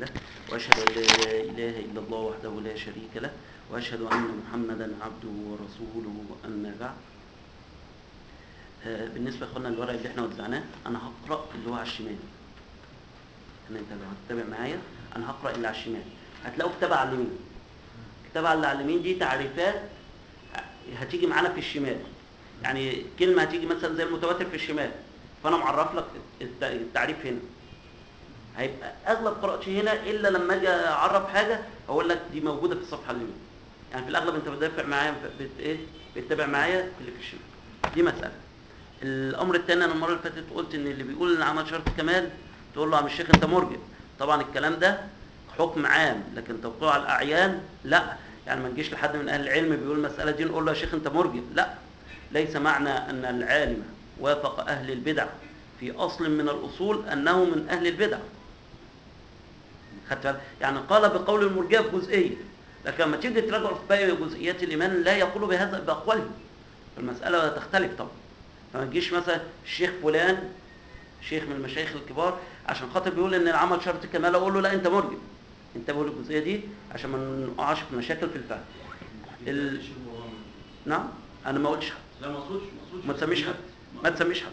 وحده وأشهد أن لا إله إلا الله وحده لا شريك له وأشهد أن محمدا عبده ورسوله أما بعد آه، بالنسبة لإخواننا الورق اللي احنا وزعناه أنا هقرأ اللي هو على الشمال أنا أنت لو هتتابع معايا أنا هقرأ اللي على الشمال هتلاقوا كتاب على اليمين كتاب على اليمين دي تعريفات هتيجي معانا في الشمال يعني كلمة هتيجي مثلا زي المتواتر في الشمال فأنا معرف لك الت- التعريف هنا هيبقى اغلب قراءتي هنا الا لما اجي اعرف حاجه اقول لك دي موجوده في الصفحه اليمين يعني في الاغلب انت بتدافع معايا بت ايه بتتابع معايا في اللي في الشمال دي مساله الامر الثاني انا المره اللي فاتت قلت ان اللي بيقول ان عمل شرط كمال تقول له يا عم الشيخ انت مرجئ طبعا الكلام ده حكم عام لكن توقيع على الاعيان لا يعني ما نجيش لحد من اهل العلم بيقول المساله دي نقول له يا شيخ انت مرجئ لا ليس معنى ان العالم وافق اهل البدع في اصل من الاصول انه من اهل البدع خدت بالك؟ يعني قال بقول المرجئه في جزئيه لكن لما تيجي تراجع في باقي جزئيات الايمان لا يقول بهذا باقوالهم المساله تختلف طبعا فما تجيش مثلا الشيخ فلان شيخ من المشايخ الكبار عشان خاطر بيقول ان العمل شرط كمال اقول له لا انت مرجئ انتبهوا للجزئيه دي عشان ما نقعش في مشاكل في الفهم ال... نعم انا ما قلتش حد لا ما اقصدش ما اقصدش ما تسميش حد ما تسميش حد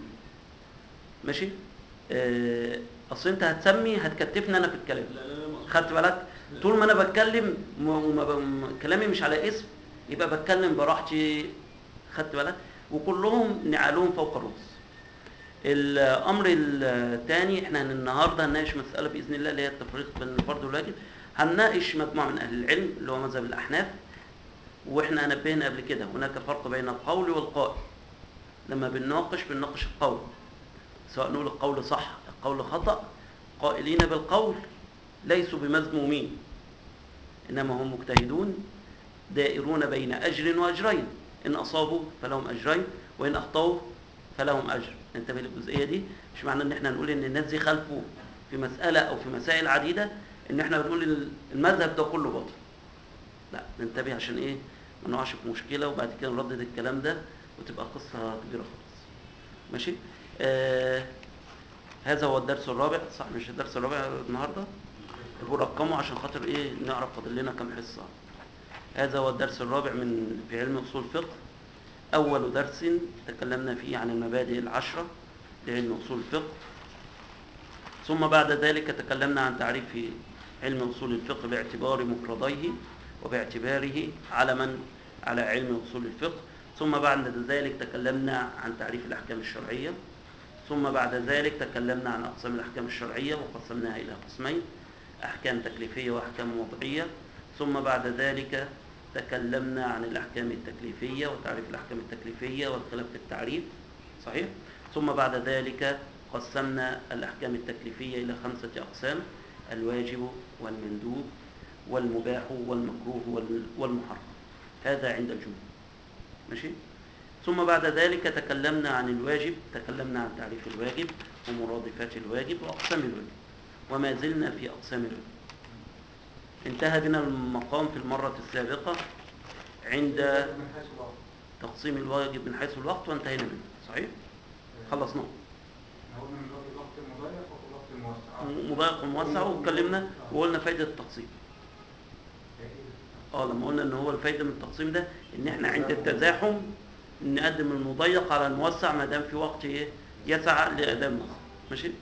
ماشي آه، اصل انت هتسمي هتكتفني انا في الكلام لا لا لا ما اقصدش خدت بالك طول ما انا بتكلم م- وما ب... م- كلامي مش على اسم يبقى بتكلم براحتي خدت بالك وكلهم نعالهم فوق الرؤوس الامر الثاني احنا النهارده هنناقش مساله باذن الله اللي هي التفريق بين الفرض والواجب هنناقش مجموعه من اهل العلم اللي هو مذهب الاحناف واحنا نبهنا قبل كده هناك فرق بين القول والقائل لما بنناقش بنناقش القول سواء نقول القول صح القول خطأ قائلين بالقول ليسوا بمذمومين إنما هم مجتهدون دائرون بين أجر وأجرين إن أصابوا فلهم أجرين وإن أخطأوا فلهم أجر انتبه للجزئية دي مش معنى إن إحنا نقول إن الناس دي خالفوا في مسألة أو في مسائل عديدة إن إحنا بنقول المذهب ده كله باطل لا ننتبه عشان إيه ما نقعش في مشكلة وبعد كده نردد الكلام ده وتبقى قصة كبيرة خالص ماشي آه هذا هو الدرس الرابع صح مش الدرس الرابع النهارده يبقوا رقموا عشان خاطر ايه نعرف فاضل لنا كام حصه هذا هو الدرس الرابع من في علم اصول الفقه اول درس تكلمنا فيه عن المبادئ العشره لعلم اصول الفقه ثم بعد ذلك تكلمنا عن تعريف علم اصول الفقه باعتبار مفرديه وباعتباره علما على علم اصول الفقه ثم بعد ذلك تكلمنا عن تعريف الاحكام الشرعيه ثم بعد ذلك تكلمنا عن اقسام الاحكام الشرعيه وقسمناها الى قسمين احكام تكليفيه واحكام وضعيه ثم بعد ذلك تكلمنا عن الاحكام التكليفيه وتعريف الاحكام التكليفيه والخلاف في التعريف صحيح ثم بعد ذلك قسمنا الاحكام التكليفيه الى خمسه اقسام الواجب والمندوب والمباح والمكروه وال- والمحرم هذا عند الجمهور ماشي ثم بعد ذلك تكلمنا عن الواجب تكلمنا عن تعريف الواجب ومرادفات الواجب واقسام الواجب وما زلنا في اقسام الواجب انتهى بنا المقام في المره السابقه عند من حيث الوقت تقسيم الواجب من حيث الوقت وانتهينا منه صحيح خلصناه احنا قلنا من وقت الوقت المضيق والوقت الموسع مضايق وموسع واتكلمنا وقلنا فايده التقسيم اه لما قلنا ان هو الفايده من التقسيم ده ان احنا عند التزاحم نقدم المضيق على الموسع ما دام في وقت ايه يسع لاداء الموسع ماشي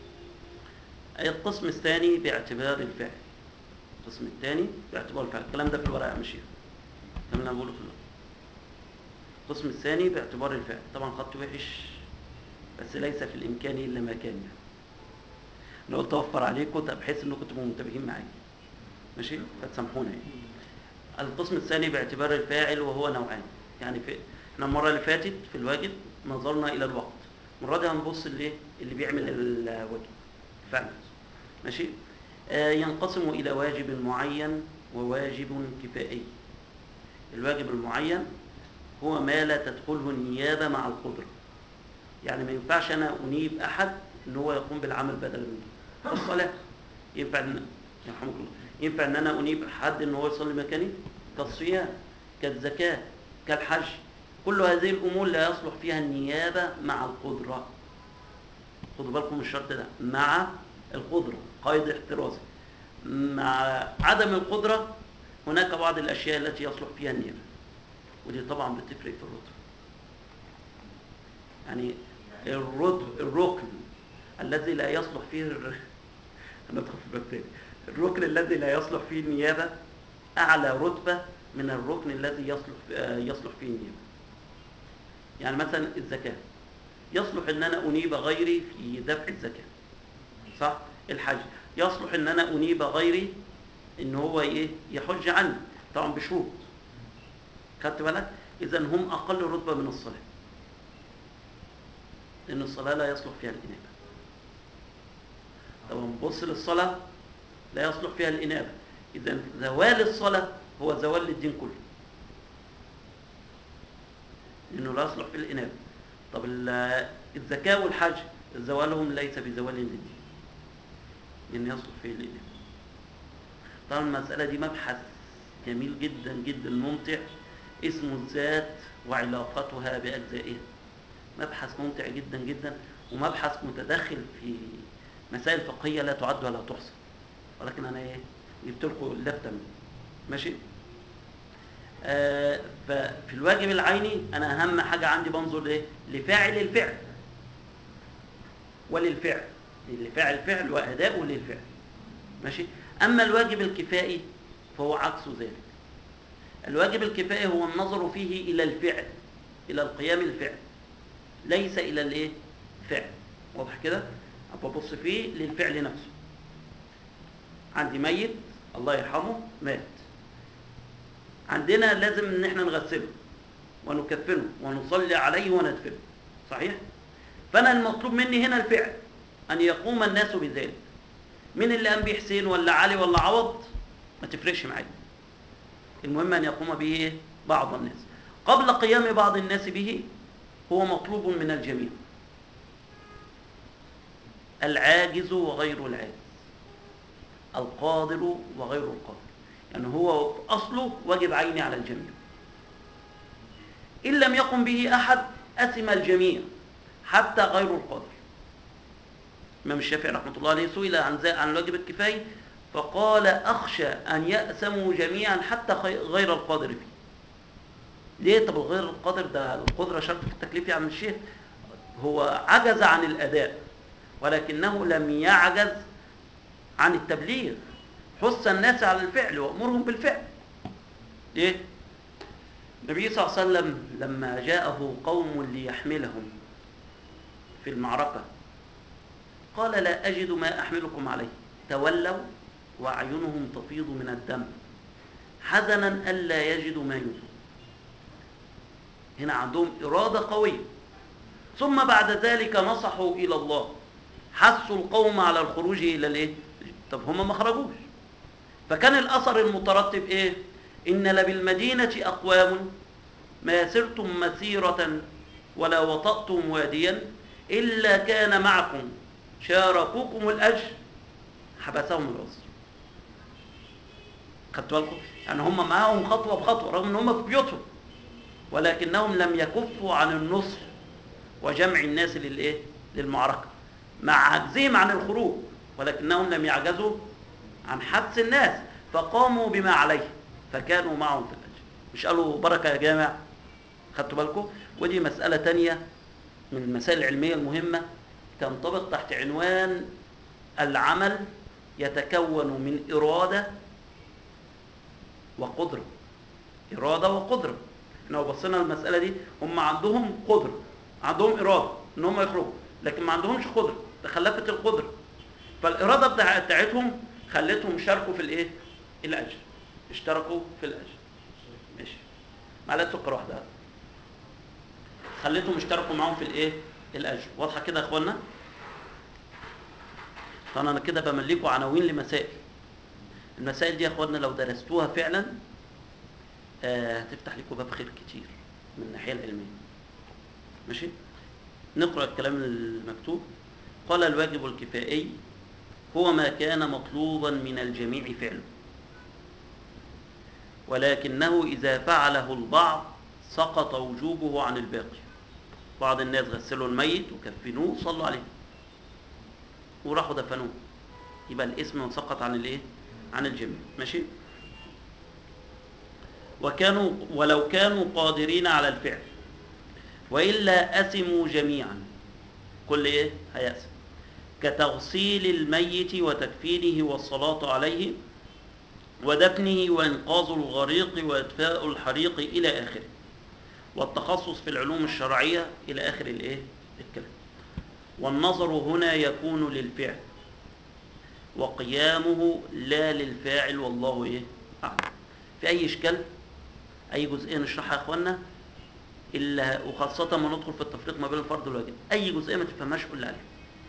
القسم الثاني باعتبار الفعل القسم الثاني باعتبار الفعل الكلام ده في الورقه يا مشيخ الكلام اللي انا بقوله في الورقه القسم الثاني باعتبار الفعل طبعا خط وحش بس ليس في الامكان الا ما كان يعني انا قلت اوفر عليكم بحيث انكم تبقوا منتبهين معايا ماشي فتسامحونا يعني القسم الثاني باعتبار الفاعل وهو نوعان يعني في احنا المره اللي فاتت في الواجب نظرنا الى الوقت المره دي هنبص اللي اللي بيعمل الواجب فعلا ماشي آه ينقسم الى واجب معين وواجب كفائي الواجب المعين هو ما لا تدخله النيابه مع القدره يعني ما ينفعش انا انيب احد ان هو يقوم بالعمل بدلا مني الصلاه ينفع ان يرحمك الله ينفع ان انا انيب حد ان هو يصلي مكاني كالصيام كالزكاه كالحج كل هذه الامور لا يصلح فيها النيابه مع القدره خدوا بالكم من الشرط ده مع القدره قيد احترازي مع عدم القدرة هناك بعض الأشياء التي يصلح فيها النيابة ودي طبعا بتفرق في الرتب يعني الرتب الركن الذي لا يصلح فيه الر... هندخل في الباب تاني الركن الذي لا يصلح فيه النيابة أعلى رتبة من الركن الذي يصلح آه، يصلح فيه النيابة يعني مثلا الزكاة يصلح ان انا انيب غيري في دفع الزكاة صح الحج يصلح ان انا انيب غيري ان هو ايه يحج عني طبعا بشروط خدت بالك اذا هم اقل رتبة من الصلاة لان الصلاة لا يصلح فيها الانابة طبعا بص للصلاة لا يصلح فيها الانابة اذا زوال الصلاة هو زوال للدين كله لانه لا يصلح في الانابه طب ال- الزكاه والحج زوالهم ليس بزوال للدين لان يصلح فيه الانابه طبعا المساله دي مبحث جميل جدا جدا ممتع اسمه الذات وعلاقتها باجزائها مبحث ممتع جدا جدا ومبحث متدخل في مسائل فقهيه لا تعد ولا تحصى ولكن انا ايه جبت لكم اللفته منه ماشي آه، ففي الواجب العيني انا اهم حاجه عندي بنظر ايه لفاعل الفعل وللفعل لفاعل الفعل واداؤه للفعل ماشي اما الواجب الكفائي فهو عكس ذلك الواجب الكفائي هو النظر فيه الى الفعل الى القيام الفعل ليس الى الايه فعل واضح كده ببص فيه للفعل نفسه عندي ميت الله يرحمه مات عندنا لازم ان احنا نغسله ونكفنه ونصلي عليه وندفنه صحيح فانا المطلوب مني هنا الفعل ان يقوم الناس بذلك مين اللي قام بيه حسين ولا علي ولا عوض ما تفرقش معايا المهم ان يقوم به إيه؟ بعض الناس قبل قيام بعض الناس به هو مطلوب من الجميع العاجز وغير العاجز القادر وغير القادر يعني هو اصله واجب عيني على الجميع ان لم يقم به احد اثم الجميع حتى غير القادر الامام الشافعي رحمه الله عليه سئل عن زي- عن الواجب الكفايي فقال اخشى ان ياثموا جميعا حتى خي- غير القادر فيه ليه طب غير القادر ده القدره شرط في التكليف يا عم الشيخ هو عجز عن الاداء ولكنه لم يعجز عن التبليغ حث الناس على الفعل وامرهم بالفعل ليه النبي صلى الله عليه وسلم لما جاءه قوم ليحملهم في المعركه قال لا اجد ما احملكم عليه تولوا واعينهم تفيض من الدم حزنا الا يجدوا ما ينفقون هنا عندهم اراده قويه ثم بعد ذلك نصحوا الى الله حثوا القوم على الخروج الى الايه طب هم ما خرجوش فكان الاثر المترتب ايه ان لبالمدينه اقوام ما سرتم مسيره ولا وطأتم واديا الا كان معكم شاركوكم الاجر حبسهم العذر خدتوا بالكم يعني هم معاهم خطوه بخطوه رغم ان هم في بيوتهم ولكنهم لم يكفوا عن النصر وجمع الناس للايه للمعركه مع عجزهم عن الخروج ولكنهم لم يعجزوا عن حبس الناس فقاموا بما عليه فكانوا معهم في الاجر مش قالوا بركه يا جامع خدتوا بالكم ودي مساله تانية من المسائل العلميه المهمه تنطبق تحت عنوان العمل يتكون من اراده وقدره اراده وقدره احنا لو بصينا للمساله دي هم عندهم قدره عندهم اراده ان هم يخرجوا لكن ما عندهمش قدره تخلفت القدره فالاراده بتاع- بتاعتهم خلتهم شاركوا في الايه الاجر اشتركوا في الاجر ماشي معلقه سكر واحده خليتهم اشتركوا معاهم في الايه الاجر واضحه كده يا اخوانا طبعا انا كده بمليكوا عناوين لمسائل المسائل دي يا اخوانا لو درستوها فعلا آه، هتفتح لكم باب خير كتير من الناحيه العلميه ماشي نقرا الكلام المكتوب قال الواجب الكفائي هو ما كان مطلوبا من الجميع فعله ولكنه اذا فعله البعض سقط وجوبه عن الباقي بعض الناس غسلوا الميت وكفنوه وصلوا عليه وراحوا دفنوه يبقى الاسم سقط عن الايه عن الجميع ماشي وكانوا ولو كانوا قادرين على الفعل وإلا أثموا جميعا كل إيه هيأثم كتغسيل الميت وتكفينه والصلاة عليه ودفنه وإنقاذ الغريق وإطفاء الحريق إلى آخره والتخصص في العلوم الشرعية إلى آخر الإيه الكلام والنظر هنا يكون للفعل وقيامه لا للفاعل والله إيه أعلم في أي إشكال أي جزئية نشرحها يا إخوانا إلا وخاصة ما ندخل في التفريق ما بين الفرض والواجب أي جزئية ما تفهمهاش قول لي عليها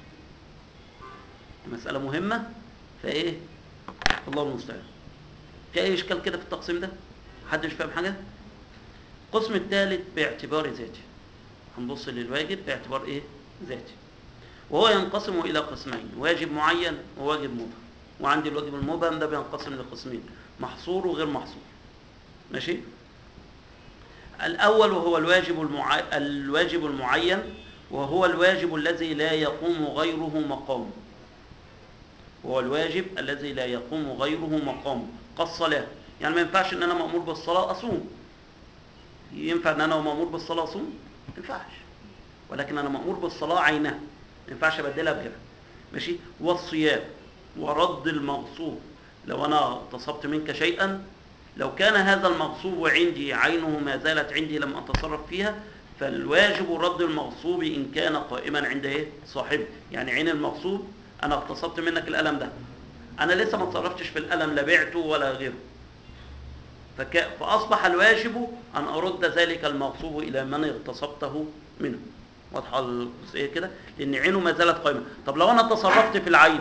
مسألة مهمة فإيه الله المستعان في أي إشكال كده في التقسيم ده حد مش فاهم حاجة القسم الثالث باعتبار ذاتي هنبص للواجب باعتبار إيه ذاتي وهو ينقسم إلى قسمين واجب معين وواجب مبهم وعندي الواجب المبهم ده بينقسم لقسمين محصور وغير محصور ماشي الأول وهو الواجب المع... الواجب المعين وهو الواجب الذي لا يقوم غيره مقامه وهو الواجب الذي لا يقوم غيره مقامه كالصلاة يعني ما ينفعش ان انا مأمور بالصلاة اصوم ينفع ان انا مأمور بالصلاة اصوم ما ينفعش ولكن انا مأمور بالصلاة عينها ما ينفعش ابدلها بغيرها ماشي والصيام ورد المغصوب لو انا اغتصبت منك شيئا لو كان هذا المغصوب عندي عينه ما زالت عندي لم اتصرف فيها فالواجب رد المغصوب ان كان قائما عند ايه صاحبه يعني عين المغصوب انا اغتصبت منك القلم ده انا لسه ما اتصرفتش في القلم لا بعته ولا غيره فك... فاصبح الواجب ان ارد ذلك المغصوب الى من اغتصبته منه واضحه الجزئيه كده لان عينه ما زالت قائمه طب لو انا تصرفت في العين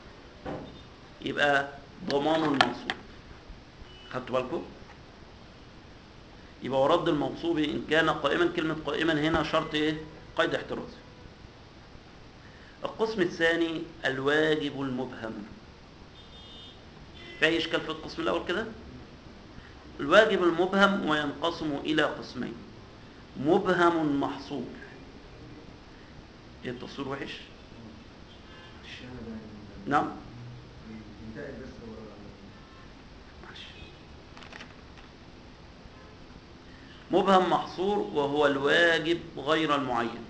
يبقى ضمان المغصوب خدتوا بالكم يبقى ورد المغصوب ان كان قائما كلمه قائما هنا شرط ايه قيد احترازي القسم الثاني الواجب المبهم في اي اشكال في القسم الاول كده الواجب المبهم وينقسم الى قسمين مبهم محصور ايه التصوير وحش نعم ماشي. مبهم محصور وهو الواجب غير المعين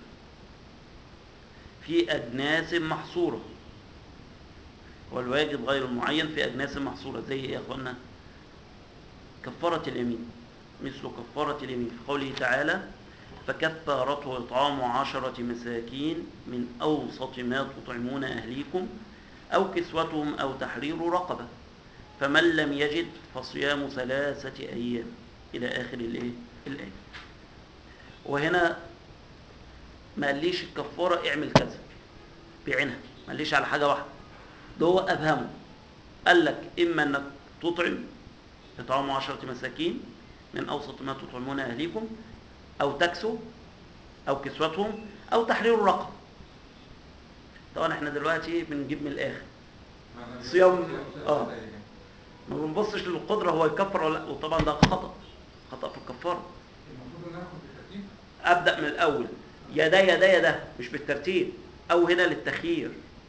في أجناس محصورة والواجب غير المعين في أجناس محصورة زي إيه يا أخوانا كفارة اليمين مثل كفارة اليمين في قوله تعالى فكفارته إطعام عشرة مساكين من أوسط ما تطعمون أهليكم أو كسوتهم أو تحرير رقبة فمن لم يجد فصيام ثلاثة أيام إلى آخر الإيه؟ الآية وهنا ما قاليش الكفارة اعمل كذا بعينها ما قاليش على حاجة واحدة ده هو أبهمه قال لك إما أنك تطعم إطعام عشرة مساكين من أوسط ما تطعمون أهليكم أو تكسو أو كسوتهم أو تحرير رقبة طبعا احنا دلوقتي بنجيب من الآخر صيام اه ما بنبصش للقدرة هو يكفر ولا لا وطبعا ده خطأ خطأ في الكفارة المفروض ان انا اخد بالترتيب أبدأ من الأول يا ده يا ده يا ده مش بالترتيب أو هنا للتخيير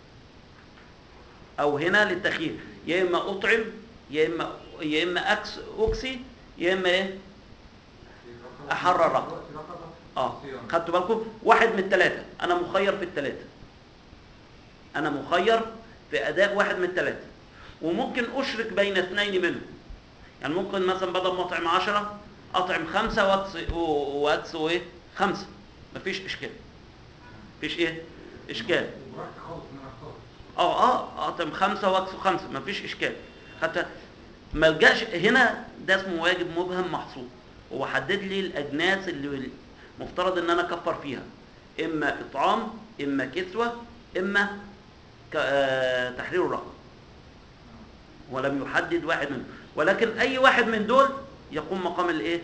أو هنا للتخيير يا إما أطعم يا إما يا إما أكس أكسي يا إما إيه أحرر رقبة. اه خدتوا بالكم واحد من الثلاثة أنا مخير في الثلاثة أنا مخير في أداء واحد من الثلاثة وممكن أشرك بين اثنين منهم يعني ممكن مثلا بدل ما أطعم عشرة أطعم خمسة وأكس وأكس إيه خمسة مفيش إشكال مفيش إيه إشكال براحتي خالص ان انا اختار اه اه اطعم خمسه واكسو خمسه مفيش اشكال حتى ما الجاش هنا ده اسمه واجب مبهم محصور هو حدد لي الاجناس اللي مفترض ان انا اكفر فيها اما اطعام اما كسوه اما ك- آه، تحرير الرقبه ولم يحدد واحد منهم ولكن اي واحد من دول يقوم مقام الايه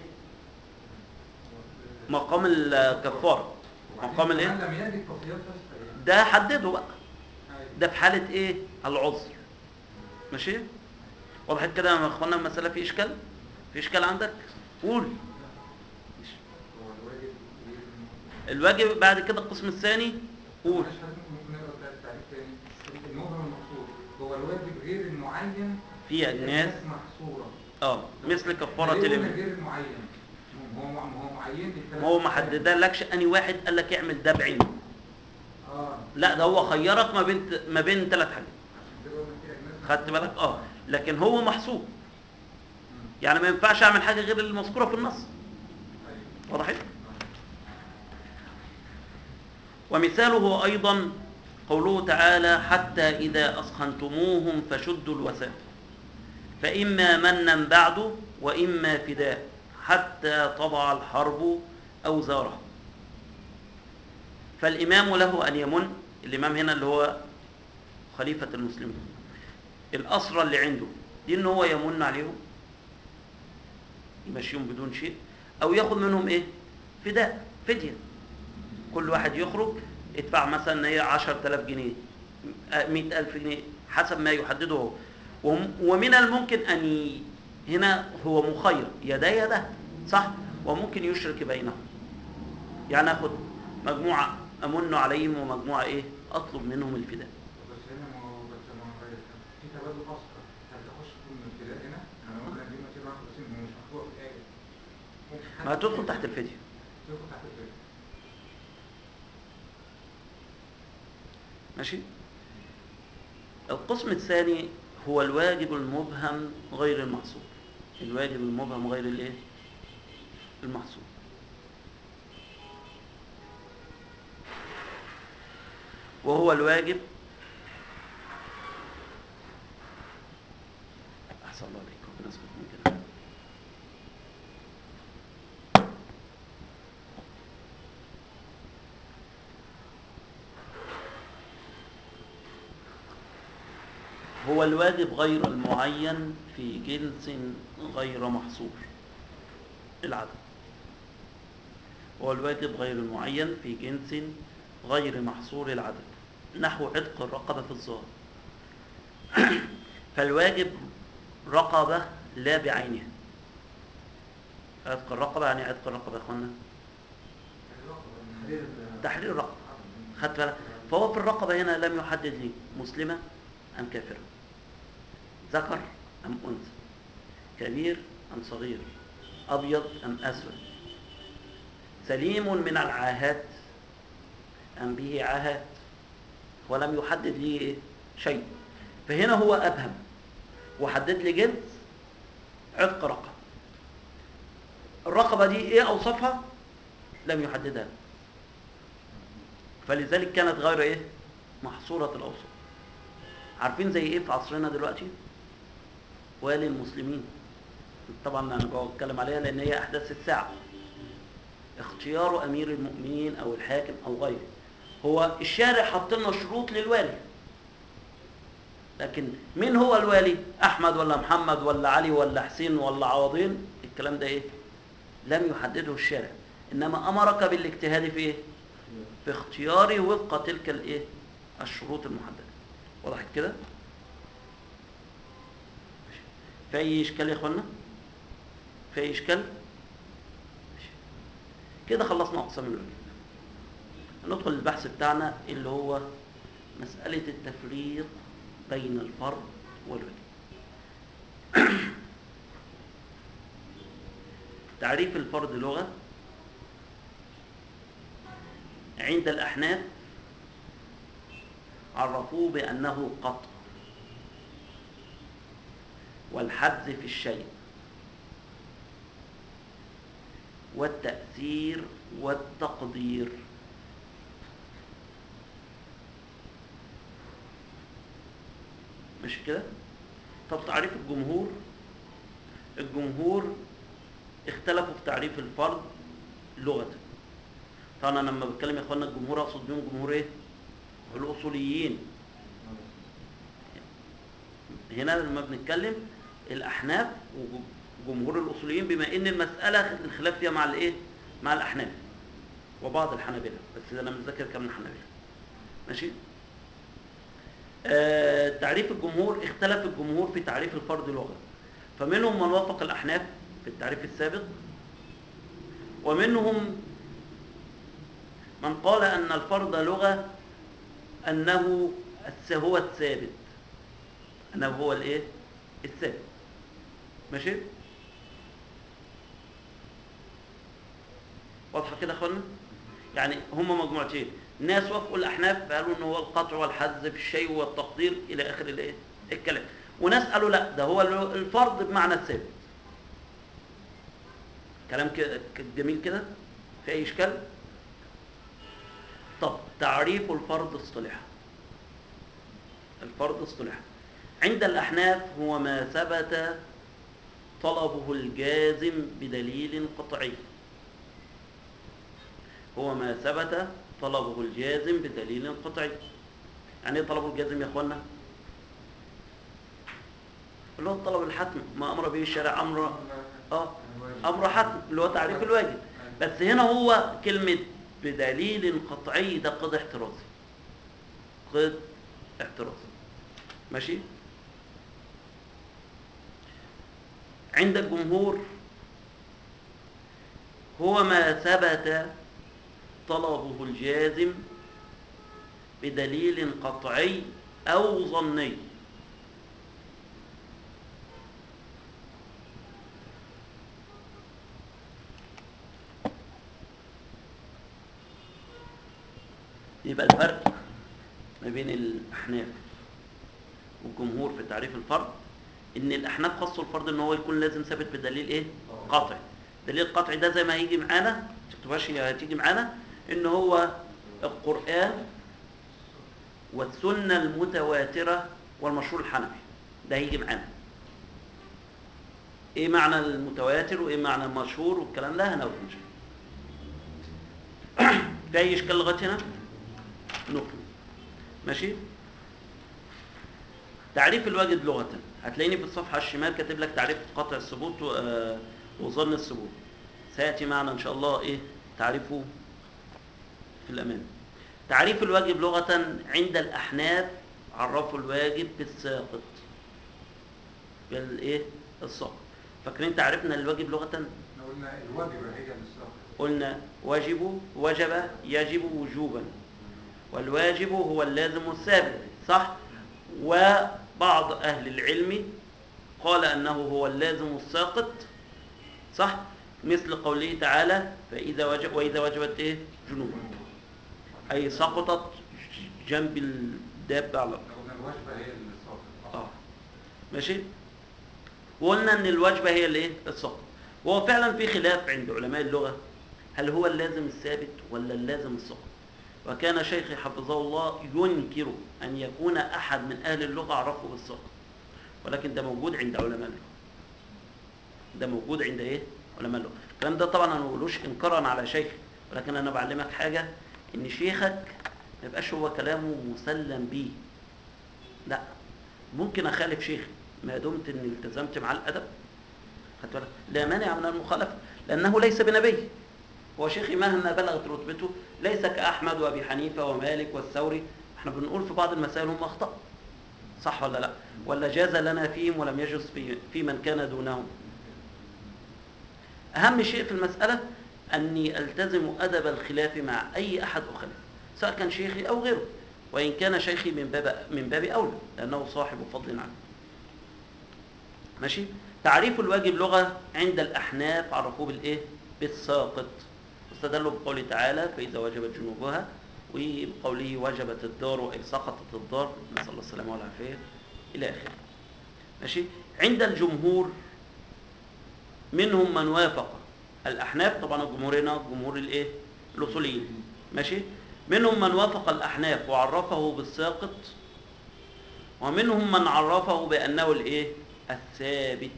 مقام الكفاره مقام الايه لم يجد تصفيات فاسده ده حدده بقى يعني ده في حالة ايه العذر ماشي وضحت كده يا اخوانا المسألة في اشكال في اشكال عندك قول ماشي. هو الواجب غير المهم. الواجب بعد كده القسم الثاني قول معلش حضرتك ممكن نقرا التعريف تاني المبهم المقصود هو الواجب غير المعين في اجناس محصوره اه مثل كفاره ليه قلنا اليمين غير معين هو هو هو معين ما هو ما حددلكش اني واحد قال لك اعمل ده بعينه اه لا ده هو خيرك ما بين ما بين ثلاث حاجات عشان كده قلنا في اجناس خدت بالك اه لكن هو محسوب مم. يعني ما ينفعش اعمل حاجه غير المذكوره في النص ايوه وضحت ومثاله ايضا قوله تعالى حتى اذا اثخنتموهم فشدوا الوثاق فاما منا بعد واما فداء حتى تضع الحرب اوزارها فالامام له ان يمن الامام هنا اللي هو خليفه المسلمين الاسرى اللي عنده دي ان هو يمن عليهم يمشيهم بدون شيء او ياخد منهم ايه فداء فديه كل واحد يخرج يدفع مثلا هي 10000 جنيه 100000 جنيه حسب ما يحدده هو وم- ومن الممكن ان ي... هنا هو مخير يدا يدا صح وممكن يشرك بينهم يعني اخد مجموعه امن عليهم ومجموعه ايه اطلب منهم الفداء بس هنا ما هو بس ما هو في تبادل اصلا هل تخش ضمن الابتداء هنا؟ انا قلنا دي مسيره 51 هو مش مكتوب في الايه ممكن حد ما تدخل تحت الفديه تدخل تحت الفيديو ماشي القسم الثاني هو الواجب المبهم غير المحصور الواجب المبهم غير الايه المحصور وهو الواجب احسن الله عليكم ربنا يسلمك من كده هو الواجب غير المعين في جنس غير محصور العدد هو الواجب غير المعين في جنس غير محصور العدد نحو عتق الرقبة في الظاهر فالواجب رقبة لا بعينها عتق الرقبة يعني عتق الرقبة يا اخوانا تحرير الرقبة خدت بالك فهو في الرقبة هنا لم يحدد لي مسلمة أم كافرة ذكر أم أنثى كبير أم صغير أبيض أم أسود سليم من العاهات أم به عاهات ولم يحدد لي شيء فهنا هو أبهم وحدد لي جنس عتق رقبة الرقبة دي إيه أوصافها لم يحددها فلذلك كانت غير إيه محصورة الأوصاف عارفين زي إيه في عصرنا دلوقتي والي المسلمين طبعا أنا بتكلم عليها لأن هي أحداث الساعة اختيار أمير المؤمنين أو الحاكم أو غيره هو الشارع حط لنا شروط للوالي لكن مين هو الوالي احمد ولا محمد ولا علي ولا حسين ولا عوضين الكلام ده ايه لم يحدده الشارع انما امرك بالاجتهاد في ايه في اختياره وفق تلك الايه الشروط المحدده وضحت كده في اي اشكال يا اخوانا في اي اشكال ماشي. كده خلصنا اقسام الواجب ندخل البحث بتاعنا اللي هو مسألة التفريق بين الفرض والواجب تعريف الفرض لغة عند الأحناف عرفوه بأنه قطع والحذف في الشيء والتأثير والتقدير مش كده طب تعريف الجمهور الجمهور اختلفوا في تعريف الفرد لغة طبعا انا لما بتكلم يا اخوانا الجمهور اقصد بيهم جمهور ايه الاصوليين هنا لما بنتكلم الاحناف وجمهور الاصوليين بما ان المساله الخلاف فيها مع الايه مع الاحناف وبعض الحنابلة بس انا مش ذاكر كام الحنابلة ماشي آه تعريف الجمهور اختلف الجمهور في تعريف الفرد لغة فمنهم من وافق الأحناف في التعريف السابق ومنهم من قال أن الفرد لغة أنه هو الثابت أنه هو الإيه؟ الثابت ماشي واضحه كده يا اخوانا يعني هم مجموعتين ناس وافقوا الاحناف قالوا ان هو القطع والحذف الشيء والتقدير الى اخر الايه الكلام وناس قالوا لا ده هو الفرض بمعنى الثابت كلام كده ك- جميل كده في اي اشكال طب تعريف الفرض اصطلاحا الفرض اصطلاحا عند الاحناف هو ما ثبت طلبه الجازم بدليل قطعي هو ما ثبت طلبه الجازم بدليل قطعي يعني ايه طلبه الجازم يا اخوانا اللي هو الطلب الحتم ما امر به الشارع امر اه امر حتم اللي هو تعريف الواجب بس هنا هو كلمه بدليل قطعي ده قيد احترازي قيد احترازي ماشي عند الجمهور هو ما ثبت طلبه الجازم بدليل قطعي او ظني يبقى الفرق ما بين الاحناف والجمهور في تعريف الفرد ان الاحناف خصوا الفرد ان هو يكون لازم ثابت بدليل ايه قطعي دليل قطعي ده زي ما هيجي معانا ما تكتبهاش هي هتيجي معانا ان هو القران والسنه المتواتره والمشهور الحنفي ده هيجي معانا ايه معنى المتواتر وايه معنى المشهور والكلام ده هنقول ان شاء الله في اي اشكال لغايه هنا نكمل ماشي تعريف الواجب لغة هتلاقيني في الصفحة الشمال كاتب لك تعريف قطع الثبوت و- آه، وظن الثبوت سيأتي معنا إن شاء الله إيه تعريفه في الأمام تعريف الواجب لغة عند الأحناف عرفوا الواجب بالساقط بالإيه الساقط فاكرين تعرفنا الواجب لغة احنا قلنا الواجب هي للساقط قلنا واجب وجب يجب وجوبا والواجب هو اللازم الثابت صح وبعض أهل العلم قال أنه هو اللازم الساقط صح مثل قوله تعالى فإذا وجب وإذا وجبت إيه جنوبا أي سقطت جنب الدابة على الأرض احنا قلنا الواجبة هي للساقط اه ماشي وقلنا ان الوجبه هي الايه السقط وهو فعلا في خلاف عند علماء اللغه هل هو اللازم الثابت ولا اللازم السقط وكان شيخي حفظه الله ينكر ان يكون احد من اهل اللغه عرفه بالسقط ولكن ده موجود عند علماء اللغه ده موجود عند ايه علماء اللغه الكلام ده طبعا انا ما بقولوش انكارا على شيخي ولكن انا بعلمك حاجه ان شيخك ما يبقاش هو كلامه مسلم بيه لا ممكن اخالف شيخي ما دمت اني التزمت مع الادب خدت بالك لا مانع من المخالفه لانه ليس بنبي هو شيخي مهما بلغت رتبته ليس كاحمد وابي حنيفه ومالك والثوري احنا بنقول في بعض المسائل هم اخطاوا صح ولا لا ولا جاز لنا فيهم ولم يجز في, في من كان دونهم اهم شيء في المساله اني التزم ادب الخلاف مع اي احد اخالف سواء كان شيخي او غيره وان كان شيخي من باب من باب اولى لانه صاحب فضل عنه ماشي تعريف الواجب لغه عند الاحناف عرفوه بالايه بالساقط استدلوا بقوله تعالى فاذا وجبت جنوبها وبقوله وجبت الدار اي سقطت الدار نسال الله السلامه والعافيه الى اخره ماشي عند الجمهور منهم من وافق الاحناف طبعا الجمهور هنا جمهور الايه الاصوليين ماشي منهم من وافق الاحناف وعرفه بالساقط ومنهم من عرفه بانه الايه الثابت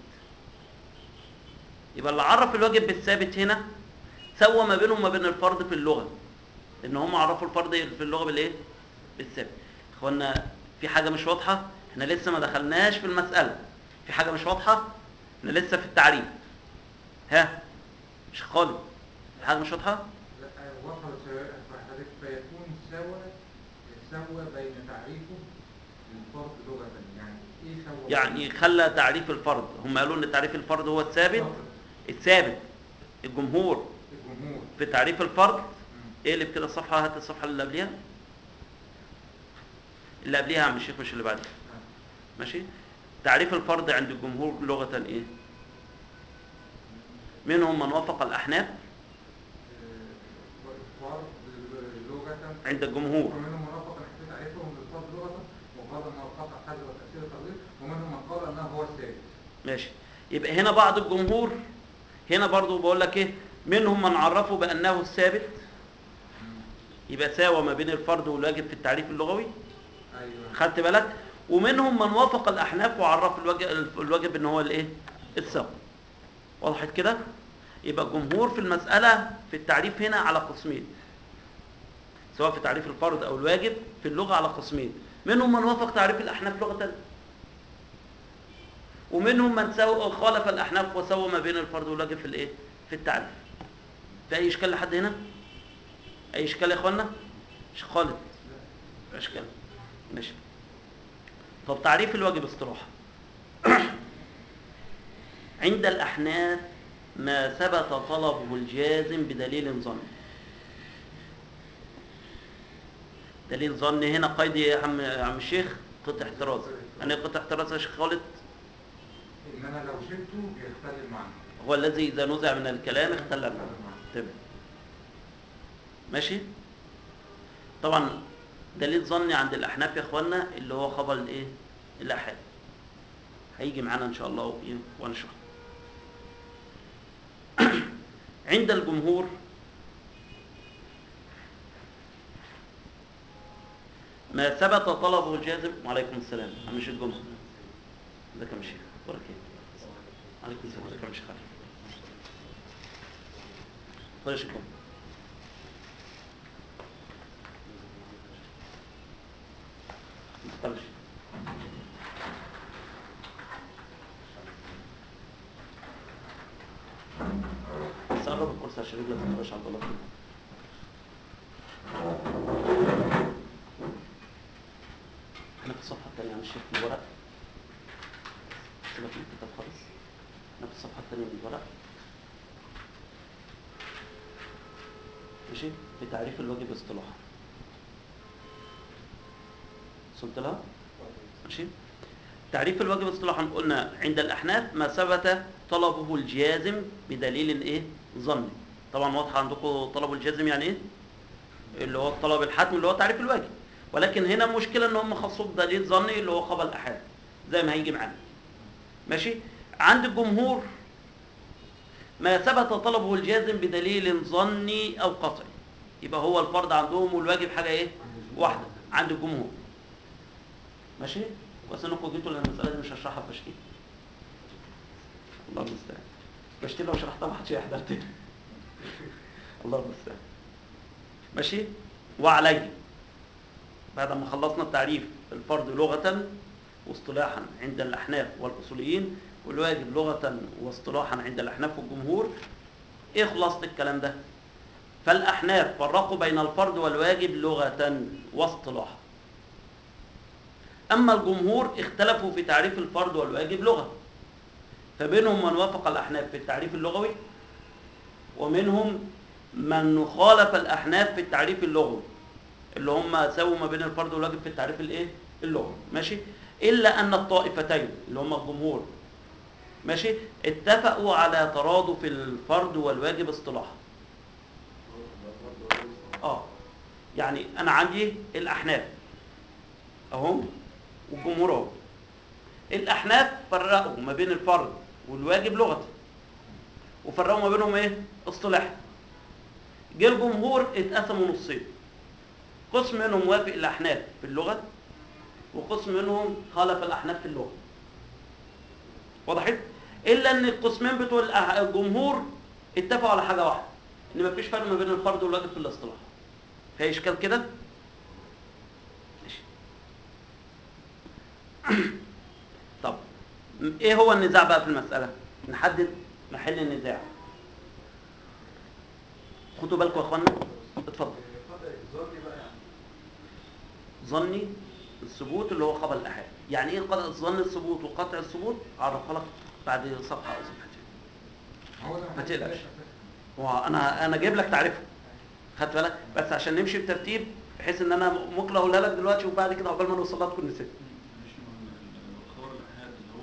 يبقى اللي عرف الواجب بالثابت هنا سوى ما بينهم وما بين الفرض في اللغه ان هم عرفوا الفرض في اللغه بالايه بالثابت اخوانا في حاجه مش واضحه احنا لسه ما دخلناش في المساله في حاجه مش واضحه احنا لسه في التعريف ها مش خالد في حاجه مش واضحه لا وصل حضرتك فيكون سوى سوى بين تعريفه للفرد لغة يعني ايه سوى يعني خلى تعريف الفرد هم قالوا ان تعريف الفرد هو الثابت الثابت الجمهور الجمهور في تعريف الفرد مم. اقلب كده الصفحه هات الصفحه اللي قبليها اللي قبليها يا عم الشيخ مش اللي بعديها آه. ماشي تعريف الفرض عند الجمهور لغة ايه منهم من وافق الأحناف فرض لغة عند الجمهور ومنهم من وافق ان تعريفهم للفرض لغة وقال انه القطع حذر تأثير التغيير ومنهم من قال انه هو الثابت ماشي يبقى هنا بعض الجمهور هنا برضو بقول لك ايه منهم من عرفوا بأنه الثابت يبقى ساوى ما بين الفرض والواجب في التعريف اللغوي ايوه خدت بالك ومنهم من وافق الأحناف وعرف الواجب, الواجب ان هو الايه السوا وضحت كده يبقى الجمهور في المسألة في التعريف هنا على قسمين سواء في تعريف الفرض او الواجب في اللغة على قسمين منهم من وافق تعريف الأحناف لغة ومنهم من سو... خالف الأحناف وسوى ما بين الفرض والواجب في الايه في التعريف في أي إشكال لحد هنا أي إشكال يا إخوانا مش خالد إشكال ماشي طب تعريف الواجب اصطلاحا عند الأحناف ما ثبت طلبه الجازم بدليل ظني دليل ظني هنا قيد يا عم يا عم الشيخ قطع احتراز يعني قطع احتراز يا شيخ خالد ان انا لو شلته بيختل المعنى هو الذي إذا نزع من الكلام اختل عنه تمام ماشي طبعا دليل ظني عند الأحناف يا إخوانا اللي هو خبر الإيه الأحاد هيجي معانا إن شاء الله وإيه ونشرح عند الجمهور ما ثبت طلبه الجازم وعليكم السلام عم مش الجمهور ازيك يا مشيخ اخبارك ايه عليكم السلام ازيك يا مشيخ خالد خد يا شيخ جمهور. متقلش بس قرب الكرسي عشان رجلك ما تبقاش على البلاط احنا في الصفحة التانية عن الشيخ من الورق سيبك من الكتاب خالص احنا في الصفحة التانية من الورق ماشي في تعريف الواجب اصطلاحا وصلت لها ماشي تعريف الواجب اصطلاحا قلنا عند الأحناف ما ثبت طلبه الجازم بدليل ايه ظني طبعا واضحة عندكم طلب الجازم يعني ايه اللي هو الطلب الحتمي اللي هو تعريف الواجب ولكن هنا المشكلة ان هم خصوه بدليل ظني اللي هو خبر الأحاد زي ما هيجي معانا ماشي عند الجمهور ما ثبت طلبه الجازم بدليل ظني أو قطعي يبقى هو الفرض عندهم والواجب حاجة ايه واحدة عند الجمهور ماشي كويس انكم جيتوا لان المسألة دي مش هشرحها بتشكيل الله المستعان بشتي لو شرحتها ما حدش هيحضر تاني الله المستعان ماشي وعليه بعد ما خلصنا التعريف الفرض لغة واصطلاحا عند الأحناف والأصوليين والواجب لغة واصطلاحا عند الأحناف والجمهور إيه خلاصة الكلام ده؟ فالأحناف فرقوا بين الفرض والواجب لغة واصطلاحا أما الجمهور اختلفوا في تعريف الفرض والواجب لغة فمنهم من وافق الأحناف في التعريف اللغوي ومنهم من خالف الأحناف في التعريف اللغوي اللي هم سووا ما بين الفرض والواجب في التعريف الايه اللغوي ماشي إلا أن الطائفتين اللي هم الجمهور ماشي اتفقوا على ترادف الفرض والواجب اصطلاحا اه يعني انا عندي الاحناف اهم والجمهور اهو الاحناف فرقوا ما بين الفرض والواجب لغه وفرقوا ما بينهم ايه اصطلاحا جه الجمهور اتقسموا نصين قسم منهم وافق الاحناف في اللغه وقسم منهم خالف الاحناف في اللغه وضحت الا ان القسمين بتوع الأح- الجمهور اتفقوا على حاجه واحده ان مفيش فرق ما بين الفرض والواجب في الاصطلاح في اشكال كده ماشي طب م- ايه هو النزاع بقى في المساله نحدد محل النزاع خدوا بالكم يا اخوانا اتفضل ظني بقى يعني ظني الثبوت اللي هو خبر الاحاد يعني ايه قطع الظن الثبوت وقطع الثبوت اعرفها لك بعد صفحه او صفحتين هو ده ما تقلقش. وانا انا جايب لك تعريفه خدت بالك بس عشان نمشي بترتيب بحيث ان انا ممكن اقولها لك دلوقتي وبعد كده عقبال ما نوصل لها تكون نسيت مش من الخبر الأحاد اللي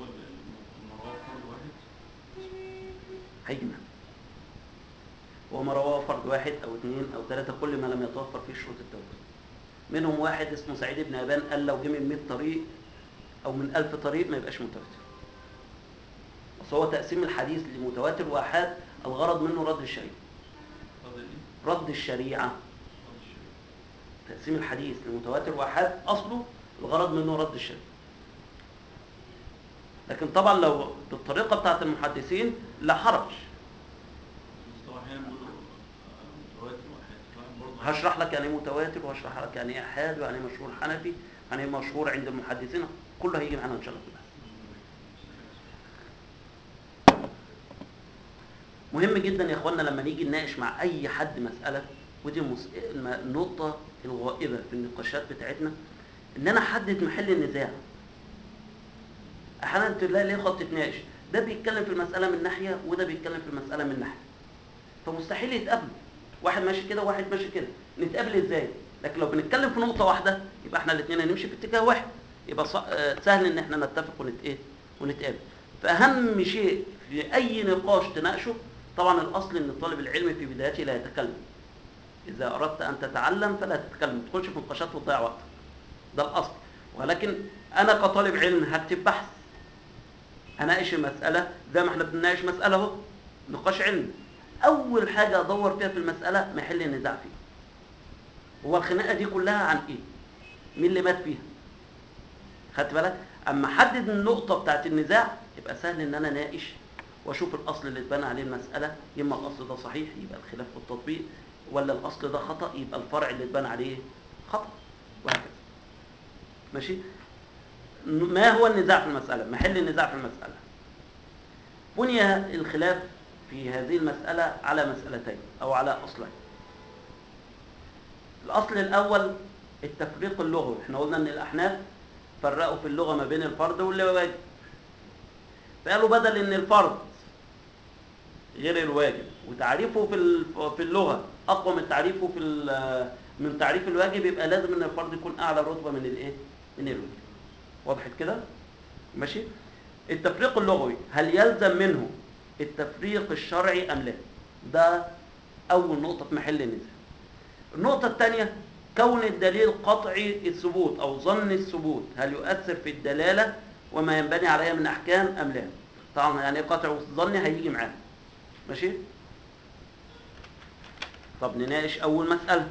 هيجمع وما رواه فرد واحد او اثنين او ثلاثه كل ما لم يتوفر فيه شروط التوكل منهم واحد اسمه سعيد بن ابان قال لو جه من 100 طريق او من 1000 طريق ما يبقاش متواتر بس هو تقسيم الحديث لمتواتر واحاد الغرض منه رد الشريعه فاضل ايه؟ رد الشريعه فاضل الشريعة. تقسيم الحديث لمتواتر واحاد اصله الغرض منه رد الشريعه لكن طبعا لو بالطريقه بتاعت المحدثين لا حرج مصطلح احيانا بيقولوا آه، متواتر واحد فاهم برضه هشرح لك يعني ايه متواتر وهشرح لك يعني ايه احاد ويعني ايه مشهور حنفي يعني ايه مشهور عند المحدثين كله هيجي معانا ان شاء الله كده مهم جدا يا اخوانا لما نيجي نناقش مع اي حد مساله ودي مس- الم- النقطه الغائبه في النقاشات بتاعتنا ان انا احدد محل النزاع احيانا تلاقي الاخوه بتتناقش ده بيتكلم في المساله من ناحيه وده بيتكلم في المساله من ناحيه فمستحيل يتقابلوا واحد ماشي كده وواحد ماشي كده نتقابل ازاي لكن لو بنتكلم في نقطه واحده يبقى احنا الاثنين هنمشي في اتجاه واحد يبقى ص- آه، سهل ان احنا نتفق ونت ايه ونتقابل فاهم شيء في اي نقاش تناقشه طبعا الاصل ان طالب العلم في بدايته لا يتكلم اذا اردت ان تتعلم فلا تتكلم ما تدخلش في نقاشات وتضيع وقتك ده الاصل ولكن انا كطالب علم هكتب بحث هناقش المساله زي ما احنا بنناقش مساله اهو نقاش علمي اول حاجه ادور فيها في المساله محل النزاع فيها هو الخناقه دي كلها عن ايه مين اللي مات فيها خدت بالك اما احدد النقطه بتاعت النزاع يبقى سهل ان انا اناقش واشوف الاصل اللي اتبنى عليه المساله اما الاصل ده صحيح يبقى الخلاف في التطبيق ولا الاصل ده خطا يبقى الفرع اللي اتبنى عليه خطا وهكذا ماشي ما هو النزاع في المساله محل النزاع في المساله بني الخلاف في هذه المسألة على مسألتين أو على أصلين الأصل الأول التفريق اللغوي احنا قلنا أن الأحناف فرقوا في اللغة ما بين الفرد والواجب فقالوا بدل أن الفرد غير الواجب وتعريفه في ال- في اللغة أقوى من تعريفه في ال- من تعريف الواجب يبقى لازم أن الفرد يكون أعلى رتبة من الإيه؟ من الواجب وضحت كده؟ ماشي؟ التفريق اللغوي هل يلزم منه التفريق الشرعي ام لا ده اول نقطه في محل النزاع النقطه الثانيه كون الدليل قطعي الثبوت او ظن الثبوت هل يؤثر في الدلاله وما ينبني عليها من احكام ام لا طبعا يعني إيه قطع الظن هيجي معانا ماشي طب نناقش اول مساله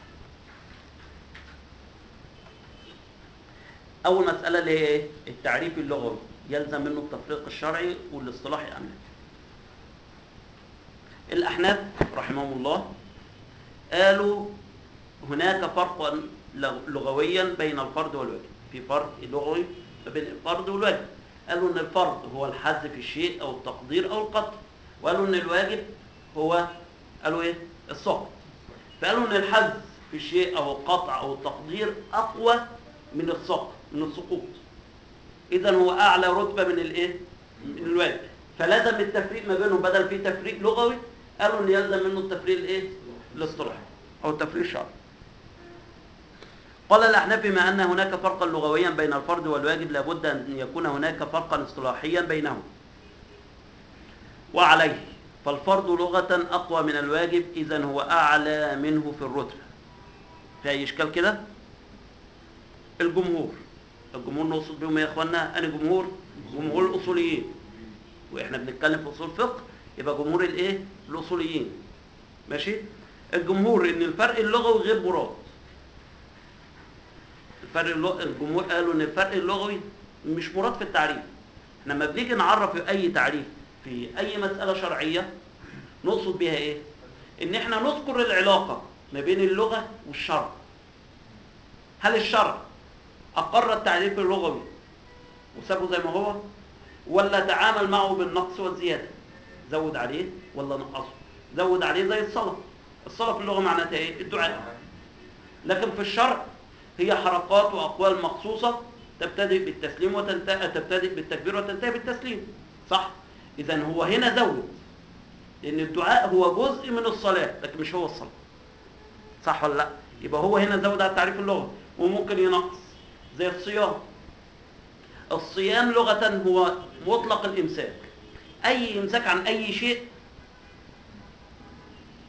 اول مساله اللي هي ايه التعريف اللغوي يلزم منه التفريق الشرعي والاصطلاحي ام لا الاحناف رحمهم الله قالوا هناك فرقا لغ- لغويا بين الفرد والواجب في فرق لغوي ما بين الفرد والواجب قالوا ان الفرد هو الحذف في الشيء او التقدير او القطع وقالوا ان الواجب هو قالوا ايه السقط فقالوا ان الحذف في الشيء او القطع او التقدير اقوى من السقط من السقوط اذا هو اعلى رتبه من الايه من الواجب فلازم التفريق ما بينهم بدل في تفريق لغوي قالوا ان يلزم منه التفريق الايه الاصطلاحي او التفريق الشرعي قال الاحناف بما ان هناك فرقا لغويا بين الفرد والواجب لابد ان يكون هناك فرقا اصطلاحيا بينهم وعليه فالفرد لغة أقوى من الواجب إذا هو أعلى منه في الرتبة في أي إشكال كده الجمهور الجمهور نقصد بهم يا إخوانا أنا جمهور جمهور الأصوليين وإحنا بنتكلم في أصول فقه يبقى جمهور الإيه الأصوليين ماشي الجمهور إن الفرق اللغوي غير مراد الفرق اللغ... الجمهور قالوا إن الفرق اللغوي مش مراد في التعريف احنا لما بنيجي نعرف في أي تعريف في أي مسألة شرعية نقصد بها إيه؟ إن إحنا نذكر العلاقة ما بين اللغة والشرع. هل الشرع أقر التعريف اللغوي وسابه زي ما هو؟ ولا تعامل معه بالنقص والزيادة؟ زود عليه ولا نقصه؟ زود عليه زي الصلاة. الصلاة في اللغة معناتها إيه؟ الدعاء. لكن في الشرع هي حركات وأقوال مخصوصة تبتدئ بالتسليم وتنتهي تبتدئ بالتكبير وتنتهي بالتسليم. صح؟ إذا هو هنا زود لأن الدعاء هو جزء من الصلاة لكن مش هو الصلاة صح ولا لا؟ يبقى هو هنا زود على التعريف اللغوي وممكن ينقص زي الصيام الصيام لغة هو مطلق الإمساك أي إمساك عن أي شيء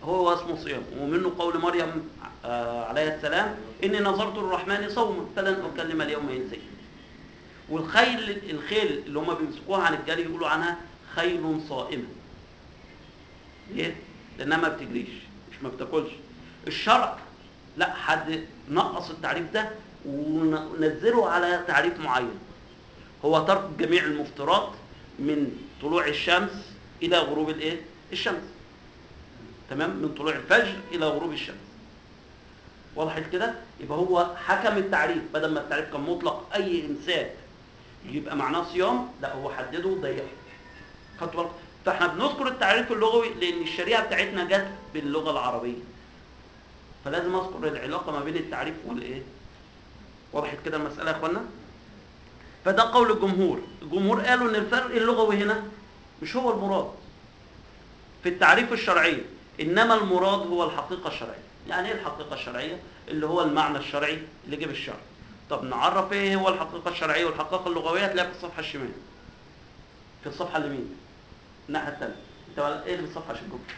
هو اسمه صيام ومنه قول مريم آه، عليه السلام إني نظرت للرحمن صوما فلن أكلم اليوم إنسيا والخيل الخيل اللي هم بيمسكوها عن الجري يقولوا عنها خيل صائمة ليه؟ لأنها ما بتجريش مش ما بتاكلش الشرع لا حد نقص التعريف ده ونزله على تعريف معين هو ترك جميع المفترات من طلوع الشمس إلى غروب الإيه؟ الشمس تمام من طلوع الفجر إلى غروب الشمس وضحت كده يبقى هو حكم التعريف بدل ما التعريف كان مطلق اي امساك يبقى معناه صيام لا هو حدده وضيقه خدتوا بالكم فاحنا بنذكر التعريف اللغوي لان الشريعه بتاعتنا جت باللغه العربيه فلازم اذكر العلاقه ما بين التعريف والايه وضحت كده المساله يا اخوانا فده قول الجمهور الجمهور قالوا ان الفرق اللغوي هنا مش هو المراد في التعريف الشرعي انما المراد هو الحقيقه الشرعيه يعني ايه الحقيقه الشرعيه اللي هو المعنى الشرعي اللي جه بالشرع طب نعرف ايه هو الحقيقه الشرعيه والحقيقه اللغويه هتلاقيها في الصفحه الشمال في الصفحه اليمين الناحيه الثانيه انت ايه اللي في الصفحه عشان تشوف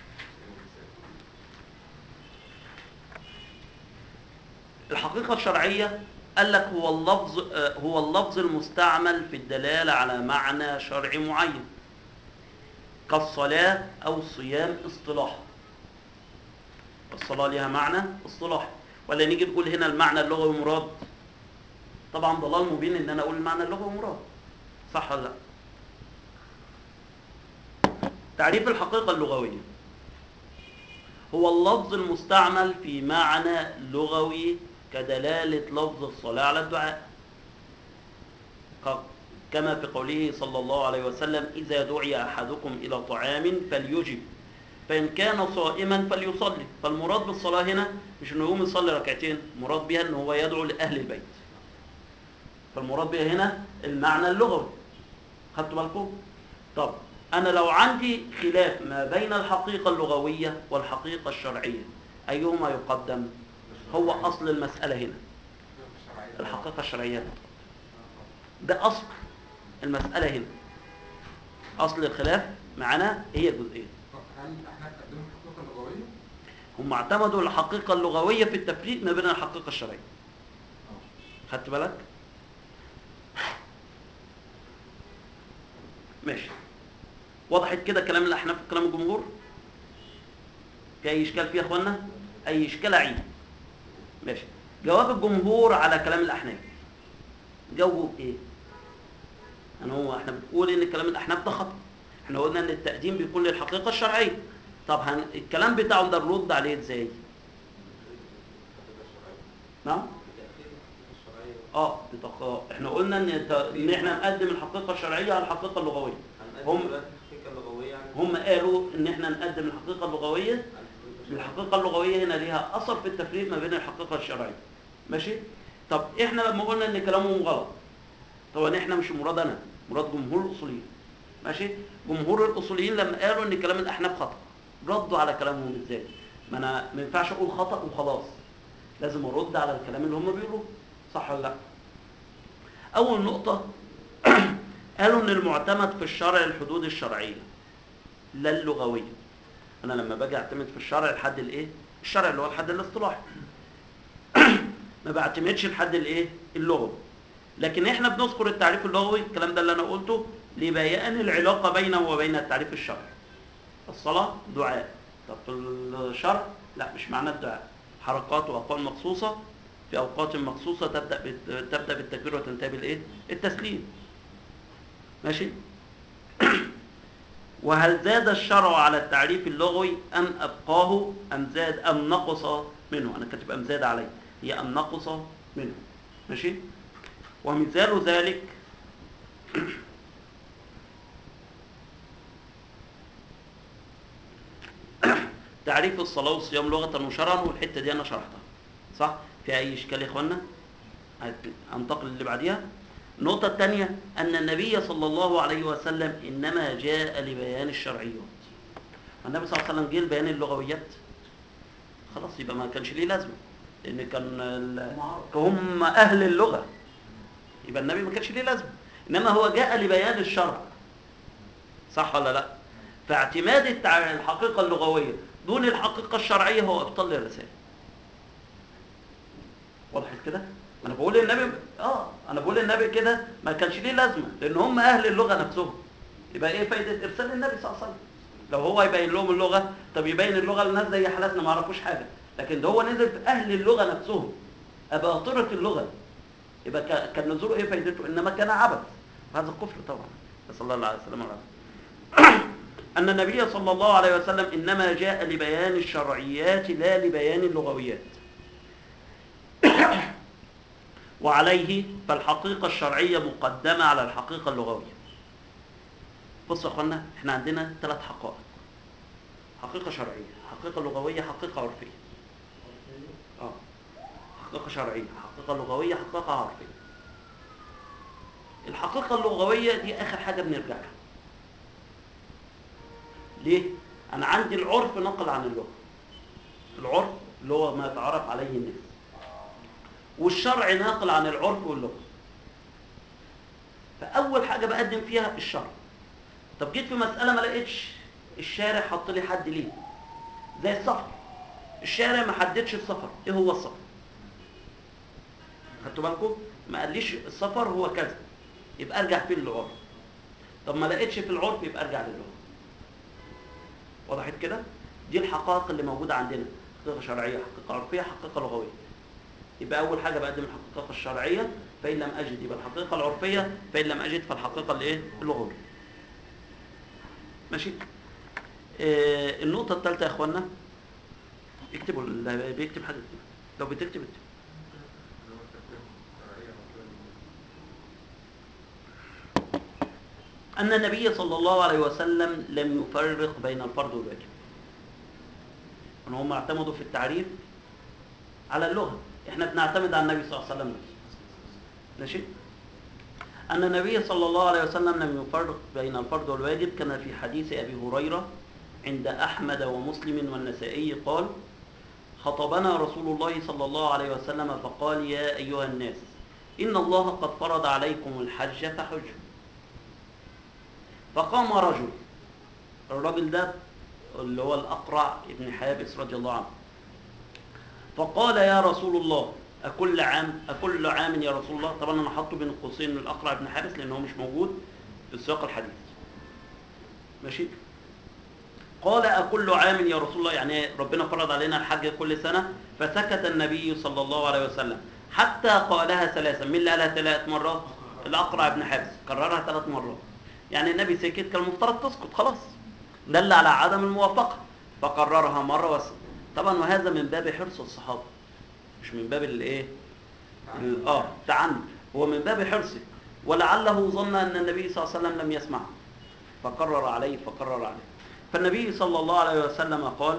الحقيقه الشرعيه قال لك هو اللفظ آه، هو اللفظ المستعمل في الدلاله على معنى شرعي معين كالصلاه او الصيام اصطلاحا الصلاة ليها معنى اصطلاحي ولا نيجي نقول هنا المعنى اللغوي مراد طبعا ضلال مبين ان انا اقول المعنى اللغوي مراد صح ولا لا تعريف الحقيقة اللغوية هو اللفظ المستعمل في معنى لغوي كدلالة لفظ الصلاة على الدعاء ك- كما في قوله صلى الله عليه وسلم إذا دعي أحدكم إلى طعام فليجب فإن كان صائما فليصلي فالمراد بالصلاة هنا مش انه يقوم يصلي ركعتين المراد بها ان هو يدعو لأهل البيت فالمراد بها هنا المعنى اللغوي خدتوا بالكم طب انا لو عندي خلاف ما بين الحقيقة اللغوية والحقيقة الشرعية ايهما يقدم هو اصل المسألة هنا الحقيقة الشرعية ده اصل المسألة هنا اصل الخلاف معنا هي جزئين هل احنا بنقدم الحقيقه اللغويه؟ هم اعتمدوا الحقيقة اللغوية في التفريق ما بين الحقيقة الشرعية خدت بالك ماشي وضحت كده كلام الاحناف وكلام الجمهور في اي اشكال فيه يا اخوانا اي اشكال عيد ماشي جواب الجمهور على كلام الاحناف جاوبوا بايه انا هو احنا بنقول ان كلام الاحناف ده خطا احنا قلنا ان التقديم بيكون للحقيقه الشرعيه طب هن... الكلام بتاعهم ده نرد عليه ازاي نعم اه بتق... احنا قلنا ان الت... ان احنا نقدم الحقيقه الشرعيه على الحقيقه اللغويه هم- هم الحقيقة اللغوية يعني هم قالوا ان احنا نقدم الحقيقه اللغويه الحقيقه اللغويه هنا ليها اثر في التفريق ما بين الحقيقه الشرعيه ماشي طب احنا لما قلنا ان كلامهم غلط طبعا احنا مش مراد انا مراد جمهور الاصوليين ماشي جمهور الاصوليين لما قالوا ان كلام الاحناف خطا ردوا على كلامهم ازاي ما انا ما ينفعش اقول خطا وخلاص لازم ارد على الكلام اللي هم بيقولوه صح ولا لا اول نقطه قالوا ان المعتمد في الشرع الحدود الشرعيه لا اللغويه انا لما باجي اعتمد في الشرع الحد الايه الشرع اللي هو الحد الاصطلاحي ما بعتمدش الحد الايه اللغوي لكن احنا بنذكر التعريف اللغوي الكلام ده اللي انا قلته لبيان العلاقه بينه وبين التعريف الشرعي الصلاه دعاء طب في الشرع لا مش معنى الدعاء حركات واقوال مخصوصه في اوقات مخصوصه تبدا بت- تبدا بالتكبير وتنتهي بالايه التسليم ماشي وهل زاد الشرع على التعريف اللغوي ام ابقاه ام زاد ام نقص منه انا كاتب ام زاد عليه هي ام نقص منه ماشي ومثال ذلك تعريف الصلاة والصيام لغة وشرعا والحتة دي أنا شرحتها صح؟ في أي إشكال يا إخوانا؟ أنتقل اللي بعديها النقطة الثانية أن النبي صلى الله عليه وسلم إنما جاء لبيان الشرعيات النبي صلى الله عليه وسلم جه لبيان اللغويات خلاص يبقى ما كانش ليه لازمة لأن كان ال- هم أهل اللغة يبقى النبي ما كانش ليه لازمة إنما هو جاء لبيان الشرع صح ولا لا؟ فاعتماد التع- الحقيقة اللغوية دون الحقيقة الشرعية هو إبطال للرسالة وضحت كده؟ أنا بقول النبي آه أنا بقول النبي كده ما كانش ليه لازمة لأن هم أهل اللغة نفسهم يبقى إيه فايدة إرسال النبي صلى الله عليه وسلم؟ لو هو يبين لهم اللغة طب يبين اللغة للناس زي حالاتنا ما يعرفوش حاجة لكن ده هو نزل في أهل اللغة نفسهم أباطرة اللغة يبقى كا- كان نزوله إيه فايدته؟ إنما كان عبث هذا كفر طبعا نسأل الله عليه وسلم والعافية أن النبي صلى الله عليه وسلم إنما جاء لبيان الشرعيات لا لبيان اللغويات وعليه فالحقيقة الشرعية مقدمة على الحقيقة اللغوية بصوا يا اخوانا احنا عندنا ثلاث حقائق حقيقة شرعية حقيقة لغوية حقيقة عرفية اه حقيقة شرعية حقيقة لغوية حقيقة عرفية الحقيقة اللغوية دي آخر حاجة بنرجع لها ليه؟ أنا عندي العرف نقل عن اللغة العرف اللي هو ما يتعارف عليه الناس والشرع ناقل عن العرف واللغة فأول حاجة بقدم فيها الشرع طب جيت في مسألة ما لقيتش الشارع حط لي حد ليه زي السفر الشارع ما حددش السفر ايه هو السفر خدتوا بالكم ما قاليش السفر هو كذا يبقى ارجع فيه للعرف طب ما لقيتش في العرف يبقى ارجع للغه وضحت كده دي الحقائق اللي موجوده عندنا حقيقه شرعيه حقيقه عرفيه حقيقه لغويه يبقى اول حاجه بقدم الحقيقه الشرعيه فان لم اجد يبقى الحقيقه العرفيه فان لم اجد فالحقيقه الايه اللغويه ماشي آه النقطه الثالثه يا اخوانا اكتبوا اللي بيكتب حاجه اكتب. لو بتكتب اكتب اللي هو التفريق الشرعية واللغة. أن النبي صلى الله عليه وسلم لم يفرق بين الفرض والواجب أن هم اعتمدوا في التعريف على اللغة إحنا بنعتمد على النبي صلى الله عليه وسلم بس ماشي أن النبي صلى الله عليه وسلم لم يفرق بين الفرض والواجب كما في حديث أبي هريرة عند أحمد ومسلم والنسائي قال خطبنا رسول الله صلى الله عليه وسلم فقال يا أيها الناس إن الله قد فرض عليكم الحج فحجوا فقام رجل الراجل ده اللي هو الأقرع ابن حابس رضي الله عنه فقال يا رسول الله أكل عام أكل عام يا رسول الله طبعا أنا حاطه بين قوسين الأقرع ابن حابس لأن هو مش موجود في سياق الحديث ماشي قال أكل عام يا رسول الله يعني ربنا فرض علينا الحج كل سنة فسكت النبي صلى الله عليه وسلم حتى قالها ثلاثا مين اللي قالها ثلاث مرات الأقرع ابن حابس كررها ثلاث مرات يعني النبي سكت كان المفترض تسكت خلاص دل على عدم الموافقة فقررها مرة بس طبعا وهذا من باب حرص الصحابة مش من باب الايه ال- اه تعنت هو من باب حرصه ولعله ظن ان النبي صلى الله عليه وسلم لم يسمعه فقرر عليه فقرر عليه فالنبي صلى الله عليه وسلم قال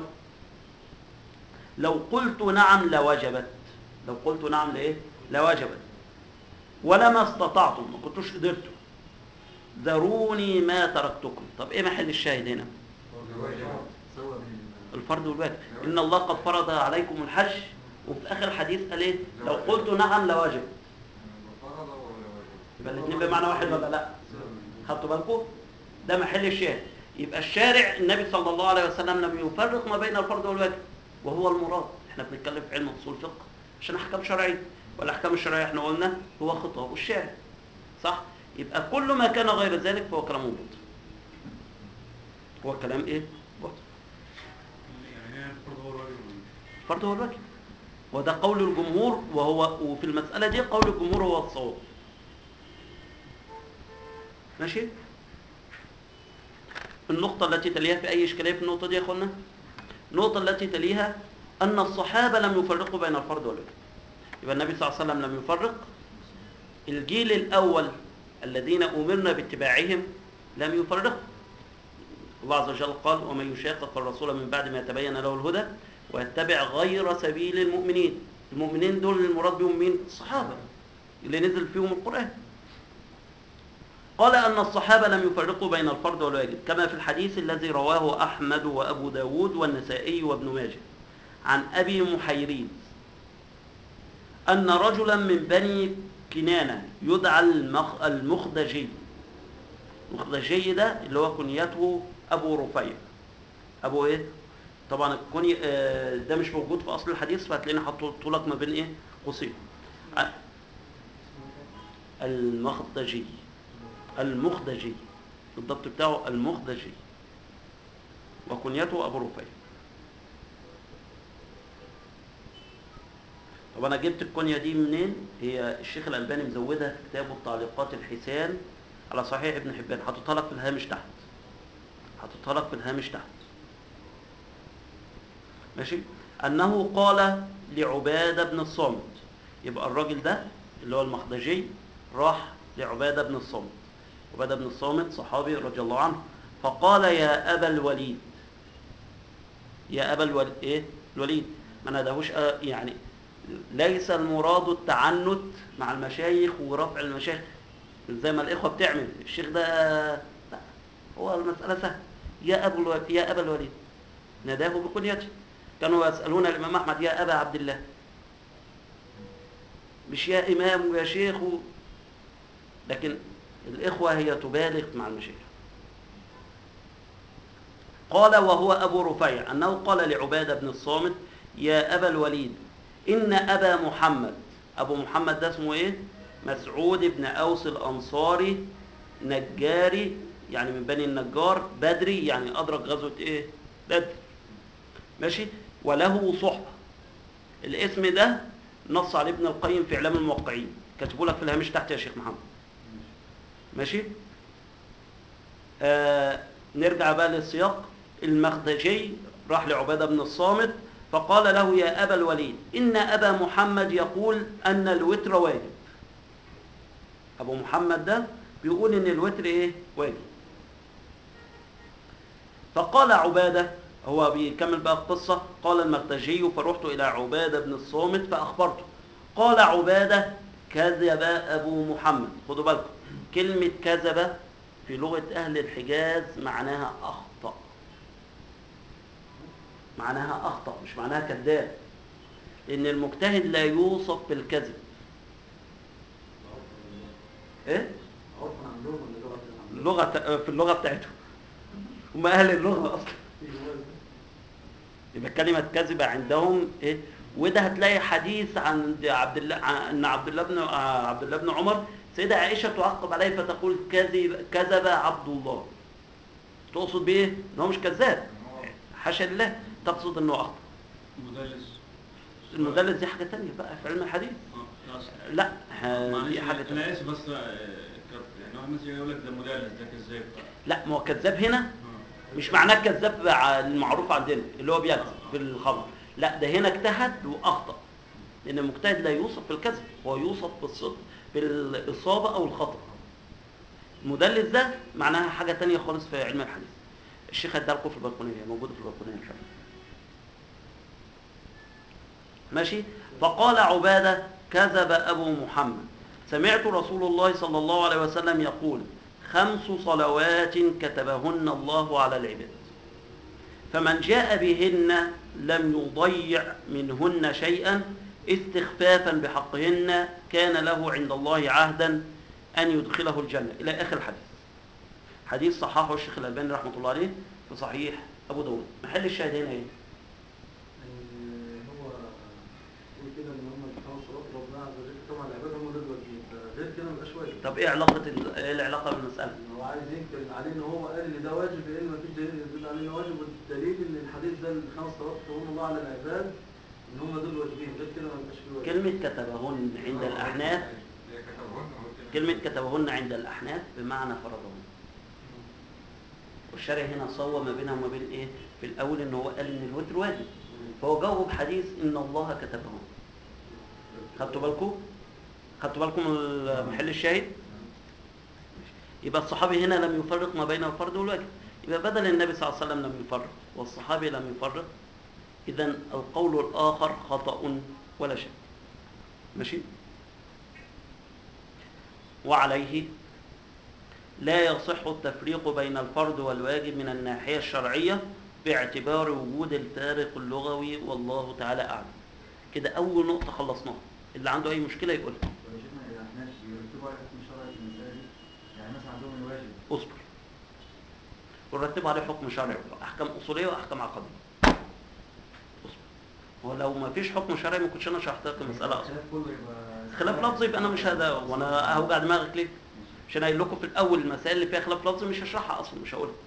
لو قلت نعم لوجبت لو قلت نعم لايه لوجبت ولما استطعتم ما كنتوش قدرتوا ذروني ما تركتكم طب ايه محل الشاهد هنا سوى بين الفرض والواجب ان الله قد فرض عليكم الحج وفي اخر الحديث قال ايه لو قلت نعم لوجب فرض ولا واجب؟ يبقى الاثنين بمعنى واحد ولا لا خدتوا بالكم ده محل الشاهد يبقى الشارع النبي صلى الله عليه وسلم لم يفرق ما بين الفرض والواجب وهو المراد احنا بنتكلم في علم اصول فقه عشان احكام شرعيه والاحكام الشرعيه احنا قلنا هو خطاب الشارع صح يبقى كل ما كان غير ذلك فهو كلام باطل هو كلام ايه باطل يعني هي الفرض هو الواجب ولا الفرض هو الواجب وده قول الجمهور وهو وفي المسألة دي قول الجمهور هو الصواب ماشي النقطة التي تليها في أي إشكالية في النقطة دي يا أخوانا النقطة التي تليها أن الصحابة لم يفرقوا بين الفرض والواجب يبقى النبي صلى الله عليه وسلم لم يفرق الجيل الأول الذين أمرنا باتباعهم لم يفرقوا الله عز وجل قال ومن يشاقق الرسول من بعد ما تبين له الهدى ويتبع غير سبيل المؤمنين المؤمنين دول المراد بهم مين الصحابة اللي نزل فيهم القرآن قال أن الصحابة لم يفرقوا بين الفرض والواجب كما في الحديث الذي رواه أحمد وأبو داود والنسائي وابن ماجه عن أبي محيرين أن رجلا من بني كنانة يدعى المخ... المخدجي المخدجي ده اللي هو كنيته أبو رفيع أبو إيه؟ طبعا الكوني آه، ده مش موجود في اصل الحديث فهتلاقيني حاطه لك ما بين ايه قوسين ع- المخدجي المخدجي الضبط بتاعه المخدجي وكنيته ابو رفيع طب انا جبت الكنيه دي منين هي الشيخ الالباني مزودها في كتابه التعليقات الحسان على صحيح ابن حبان حاططها لك في الهامش تحت حاططها لك في الهامش تحت ماشي انه قال لعباده بن الصامت يبقى الراجل ده اللي هو المخدجي راح لعباده بن الصامت عباده بن الصامت صحابي رضي الله عنه فقال يا ابا الوليد يا ابا الوليد ايه الوليد ما نادهوش آه، يعني ليس المراد التعنت مع المشايخ ورفع المشايخ زي ما الاخوه بتعمل الشيخ ده لا هو المساله سهله يا ابو الوليد يا ابا الوليد ناداه بكنيته كانوا يسالون الامام احمد يا ابا عبد الله مش يا امام ويا شيخ و... لكن الاخوه هي تبالغ مع المشايخ قال وهو ابو رفيع انه قال لعباده بن الصامت يا ابا الوليد ان ابا محمد ابو محمد ده اسمه ايه مسعود بن اوس الانصاري نجاري يعني من بني النجار بدري يعني ادرك غزوه ايه بدر ماشي وله صحبه الاسم ده نص عليه ابن القيم في اعلام الموقعين كاتبه لك في الهامش تحت يا شيخ محمد ماشي آه نرجع بقى للسياق المخدجي راح لعبادة بن الصامت فقال له يا أبا الوليد إن أبا محمد يقول أن الوتر واجب أبو محمد ده بيقول إن الوتر إيه واجب فقال عبادة هو بيكمل بقى القصة قال المخدجي فرحت إلى عبادة بن الصامت فأخبرته قال عبادة كذب أبو محمد خدوا بالكم كلمة كذب في لغة أهل الحجاز معناها أخطأ معناها أخطأ مش معناها كذاب لأن المجتهد لا يوصف بالكذب إيه؟ عرفا عندهم ولا لغة عندهم؟ اللغة في اللغة بتاعتهم هم أهل اللغة أصلا يبقى كلمة كذب عندهم إيه؟ وده هتلاقي حديث عن عبد الله عن ان عبد الله بن آه، عبد الله بن عمر سيدة عائشة تعقب عليه فتقول كذب كذب عبد الله تقصد بايه؟ ان هو مش كذاب حاشا لله تقصد انه اخطا مدلس المدلس دي حاجة تانية بقى في علم الحديث اه خلاص لا ها، معلش دي حاجة انا تانية اسف بس آه، كت- يعني واحد مثلا يقول لك ده مدلس ده كذاب لا ما هو كذاب هنا آه. مش معناه الكذاب ع- المعروف عندنا اللي هو بيكذب في الخبر لا ده هنا اجتهد واخطا لان المجتهد لا يوصف بالكذب هو يوصف بالصدق بالاصابه او الخطا المدلس ده معناها حاجه تانية خالص في علم الحديث الشيخ ادى لكم في البلكونيه موجوده في البلكونيه ان شاء الله ماشي فقال عباده كذب ابو محمد سمعت رسول الله صلى الله عليه وسلم يقول خمس صلوات كتبهن الله على العباد فمن جاء بهن لم يضيع منهن شيئا استخفافا بحقهن كان له عند الله عهدا ان يدخله الجنه الى اخر الحديث حديث صححه الشيخ الالباني رحمه الله عليه في صحيح ابو داود محل الشاهد هنا ايه آه، هو يقول كده ان هم الخمس صلوات ربنا عز وجل كتبهم على العباد هم دول الواجبين غير كده مبقاش واجب طب ايه علاقه ال- ايه العلاقه بالمساله إن هو عايز ينكر عليه ان هو قال ان ده واجب لان مفيش دليل يدل عليه انه واجب والدليل ان الحديث ده الخمس صلوات كتبهم الله على العباد ان هم دول الواجبين غير كده مبقاش فيه واجب كلمه كتبهن عند الاحناف هي كتبهن هو كده. كلمة كتبهن عند الأحناف بمعنى فرضهن والشارع هنا صوى ما بينها وما بين إيه في الأول إن هو قال إن الوتر واجب فهو جاوب بحديث إن الله كتبهن خدتوا بالكم خدتوا بالكم من محل الشاهد يبقى الصحابي هنا لم يفرق ما بين الفرض والواجب يبقى بدل النبي صلى الله عليه وسلم لم يفرق والصحابي لم يفرق إذا القول الآخر خطأ ولا شك ماشي وعليه لا يصح التفريق بين الفرض والواجب من الناحية الشرعية باعتبار وجود الفارق اللغوي والله تعالى أعلم كده أول نقطة خلصناها اللي عنده أي مشكلة يقولها شيخنا إذا احنا بيرتبوا على حكم شرعي في المسألة دي يعني مثلا عندهم الواجب اصبر ونرتب عليه حكم شرعي أحكام أصولية وأحكام عقدية هو لو ما فيش حكم شرعي ما كنتش انا شرحت لك المساله اصلا الخلاف كله يبقى خلاف لفظي يبقى انا مش هذا وانا هوجع دماغك ليه عشان قايل لكم في الاول المسائل اللي فيها خلاف لفظي مش هشرحها اصلا مش هقولها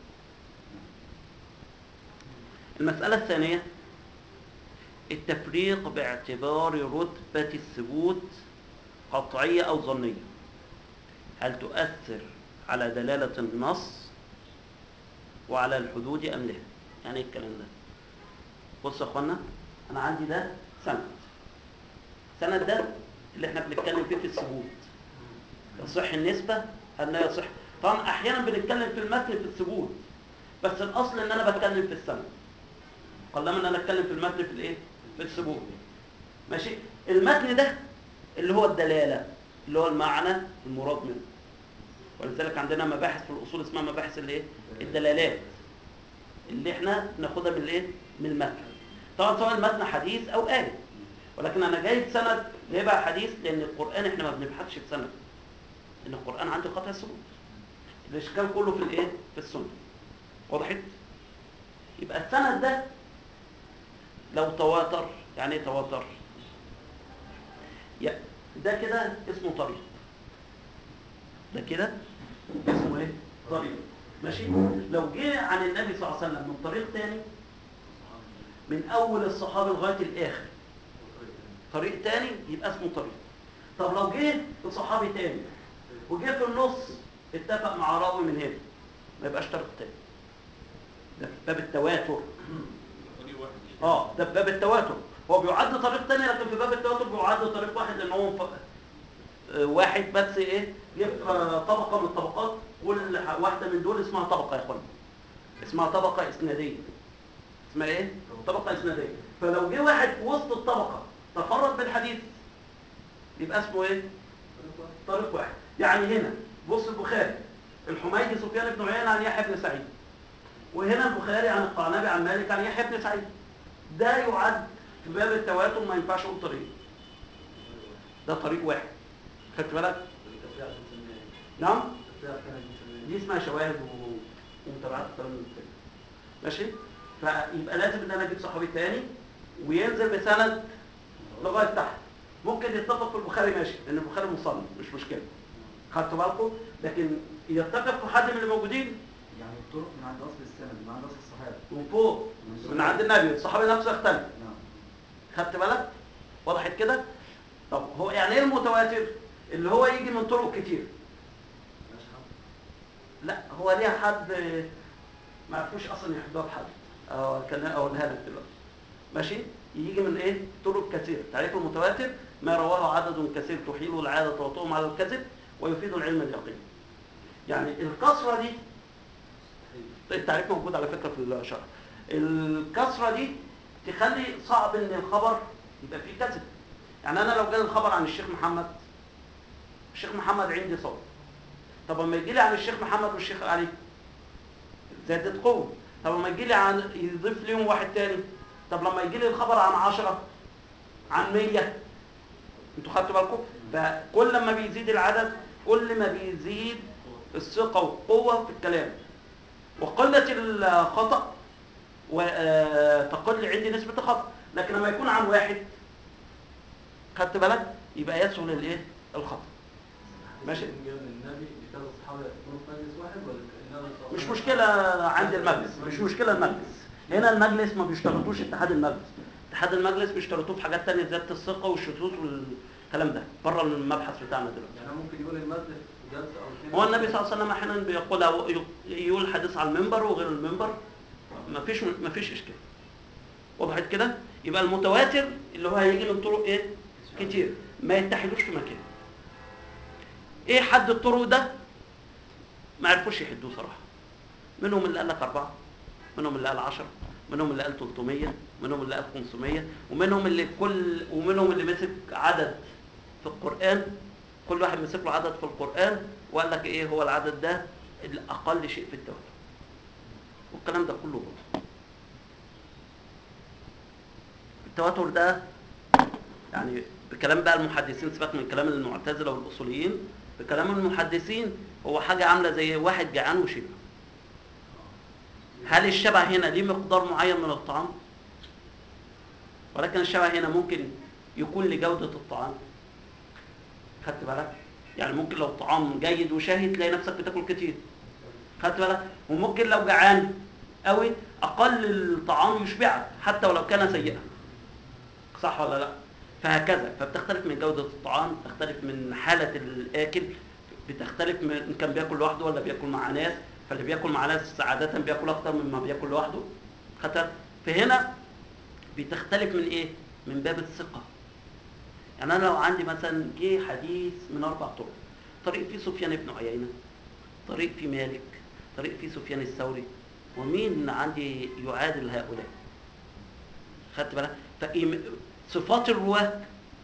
المساله الثانيه التفريق باعتبار رتبه الثبوت قطعيه او ظنيه هل تؤثر على دلاله النص وعلى الحدود ام لا يعني ايه الكلام ده بصوا يا اخوانا انا عندي ده سند السند ده اللي احنا بنتكلم فيه في الثبوت يصح النسبة هل لا يصح طبعا احيانا بنتكلم في المتن في الثبوت بس الاصل ان انا بتكلم في السند قلما ان انا اتكلم في المتن في الايه في الثبوت ماشي المتن ده اللي هو الدلالة اللي هو المعنى المراد منه ولذلك عندنا مباحث في الاصول اسمها مباحث الايه الدلالات اللي احنا ناخدها من الايه من المتن طبعا سواء المتن حديث او آية ولكن انا جايب سند ليه بقى حديث لان القران احنا ما بنبحثش في سند ان القران عنده قطع ثبوت الاشكال كله في الايه في السنه وضحت يبقى السند ده لو تواتر يعني ايه تواتر يا- ده كده اسمه طريق ده كده اسمه ايه طريق ماشي لو جه عن النبي صلى الله عليه وسلم من طريق تاني من اول الصحابه لغايه الاخر طريق تاني يبقى اسمه طريق طب لو جه صحابي تاني وجه في النص اتفق مع راوي من هنا ما يبقاش طريق تاني ده في باب التواتر طريق واحد اه ده في باب التواتر هو بيعد طريق تاني لكن في باب التواتر بيعد طريق واحد لان هو ف... آه، واحد بس ايه يبقى طبقه من الطبقات كل ح- واحده من دول اسمها طبقه يا اخوانا اسمها طبقه اسناديه اسمها ايه طبقه اسناديه فلو جه واحد في وسط الطبقه تفرد بالحديث يبقى اسمه ايه طريق واحد يعني هنا بص البخاري الحميدي سفيان بن عيينه عن يحيى بن سعيد وهنا البخاري عن القعنبي عن مالك عن يحيى بن سعيد ده يعد في باب التواتر ما ينفعش اقول طريق ده طريق واحد خدت بالك التفريع عشان نسميها ايه؟ نعم التفريع كانت نسميها دي اسمها شواهد و- ومتابعات الكلام ده كده. ماشي فيبقى لازم ان انا اجيب صحابي تاني وينزل بسند لغايه تحت ممكن يتفق في البخاري ماشي لان البخاري مصنف مش مشكله خدتوا بالكم لكن يتفق في حد من اللي موجودين يعني الطرق من عند اصل السند من عند اصل الصحابه من فوق من عند النبي الصحابي نفسه يختلف نعم خدت بالك وضحت كده طب هو يعني ايه المتواتر اللي هو يجي من طرق كتير ماشي حاضر. لا هو ليها حد ما عرفوش اصلا يحدوها بحد اه كان اقولها لك دلوقتي ماشي يجي من ايه طرق كثير تعريف المتواتر ما رواه عدد كثير تحيل العاده توطئهم على الكذب ويفيد العلم اليقين يعني الكثره دي التعريف موجود على فكره في الشرح الكثره دي تخلي صعب ان الخبر يبقى فيه كذب يعني انا لو جالي الخبر عن الشيخ محمد الشيخ محمد عندي صوت طب لما يجي لي عن الشيخ محمد والشيخ علي زادت قوه طب لما يجي لي عن يضيف ليهم واحد تاني طب لما يجي لي الخبر عن عشرة عن مية انتوا خدتوا بالكم فكل ما بيزيد العدد كل ما بيزيد الثقة والقوة في الكلام وقلة الخطأ وتقل عندي نسبة الخطأ لكن لما يكون عن واحد خدت بالك يبقى يسهل الايه الخطأ ماشي. يكون جاي من النبي كذا صحابه يكونوا في مجلس واحد ولا النبي صلى الله عليه مش وسلم؟ مشكلة عند المجلس مش مشكلة المجلس هنا المجلس ما بيشترطوش اتحاد المجلس اتحاد المجلس بيشترطوه في حاجات تانية زيادة الثقة والشذوذ والكلام ده بره المبحث بتاعنا دلوقتي يعني ممكن يقول المجلس في جلسه او اثنين هو النبي صلى الله عليه وسلم احيانا بيقول يقول حديث على المنبر وغير المنبر ما فيش ما فيش اشكال وضحت كده يبقى المتواتر اللي هو هيجي من طرق ايه كتير ما يتحدوش في مكان ايه حد الطرق ده ما عرفوش يحدوه صراحه منهم اللي قال لك أربعة منهم اللي قال عشرة منهم اللي قال 300 منهم اللي قال 500 ومنهم اللي كل ومنهم اللي مسك عدد في القرآن كل واحد مسك له عدد في القرآن وقال لك ايه هو العدد ده الأقل شيء في التواتر والكلام ده كله غلط التواتر ده يعني بكلام بقى المحدثين سيبك من كلام المعتزله والاصوليين بكلام المحدثين هو حاجه عامله زي واحد جعان وشبع هل الشبع هنا ليه مقدار معين من الطعام ولكن الشبه هنا ممكن يكون لجودة الطعام خدت بالك يعني ممكن لو طعام جيد وشهي تلاقي نفسك بتاكل كتير خدت بالك وممكن لو جعان قوي اقل الطعام يشبعك حتى ولو كان سيئا صح ولا لا فهكذا فبتختلف من جودة الطعام تختلف من حالة الآكل بتختلف من إن كان بياكل لوحده ولا بياكل مع ناس فاللي بياكل مع ناس عادة بياكل أكتر مما بياكل لوحده خدت فهنا بتختلف من إيه؟ من باب الثقة يعني أنا لو عندي مثلا جه حديث من أربع طرق طريق فيه سفيان بن عيينة طريق فيه مالك طريق فيه سفيان الثوري ومين عندي يعادل هؤلاء خدت بالك فإيه صفات الرواة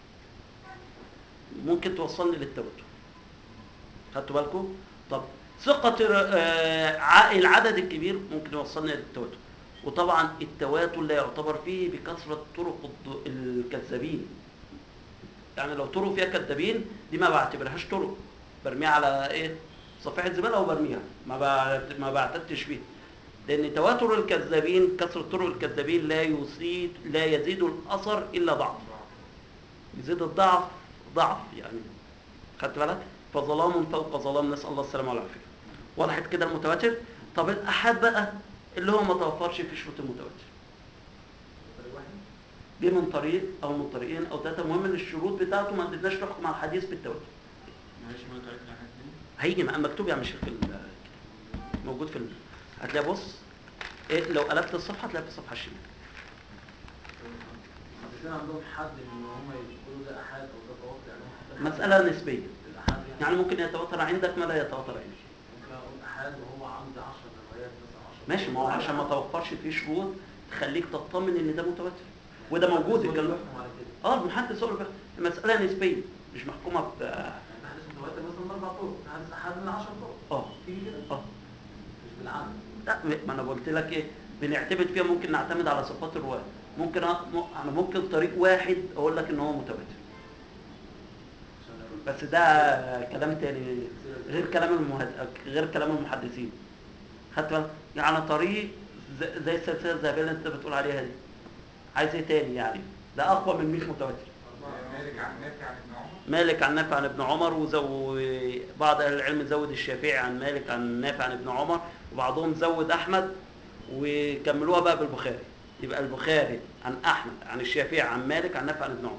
ممكن توصلني للتوتر خدتوا بالكم طب ثقة آه، ع- العدد الكبير ممكن يوصلني للتواتر وطبعا التواتر لا يعتبر فيه بكثرة طرق الض- الكذابين يعني لو طرق فيها كذابين دي ما بعتبرهاش طرق برميها على ايه صفيحة زبالة وبرميها ما بعت- ما بعتدتش فيها لأن تواتر الكذابين كثرة طرق الكذابين لا يزيد لا يزيد الأثر إلا ضعف يزيد الضعف ضعف يعني خدت بالك فظلام فوق ظلام نسأل الله السلامة والعافية وضحت كده المتواتر طب الأحاد بقى اللي هو ما توفرش في شروط المتواتر طريق واحد جه من طريق أو من طريقين أو ثلاثة المهم إن الشروط بتاعته ما قدرناش نحكم على الحديث بالتواتر معلش ما تعرف لحد تاني هيجي مع- مكتوب يا مشيخ في ال- موجود في ال... هتلاقي بص إيه لو قلبت الصفحة هتلاقي في الصفحة الشمال المحدثين عندهم حد ان هم يقولوا ده احاد او ده تواتر يعني هم حتى مسألة نسبية الاحاد يعني ممكن يتواتر عندك ما لا يتواتر عندي ممكن اقول احاد وهو عندي 10 روايات مثلا 10 ماشي ما هو عشان ما توفرش فيه شروط تخليك تطمن ان ده متواتر وده موجود الكلام ده. بيحكم على كده اه المحدث هو اللي بيحكم. المسألة نسبية مش محكومة ب يعني في حديث متواتر مثلا من اربع طرق في حديث احاد من 10 طرق اه تيجي كده اه مش بالعدد لا ما انا قلت لك ايه بنعتمد فيها ممكن نعتمد على صفات الرواة ممكن أ- م- انا ممكن طريق واحد اقول لك ان هو متواتر عشان بس ده كلام تاني غير كلام المهد... غير كلام المحدثين خدت بالك يعني طريق ز- زي السلسله الذهبيه اللي انت بتقول عليها دي عايز ايه تاني يعني ده اقوى من 100 متواتر مالك عن نافع عن ابن عمر مالك عن نافع عن ابن عمر وزو بعض اهل العلم زود الشافعي عن مالك عن نافع عن ابن عمر وبعضهم زود احمد وكملوها بقى بالبخاري يبقى البخاري عن احمد عن الشافعي عن مالك عن نافع عن ابن عمر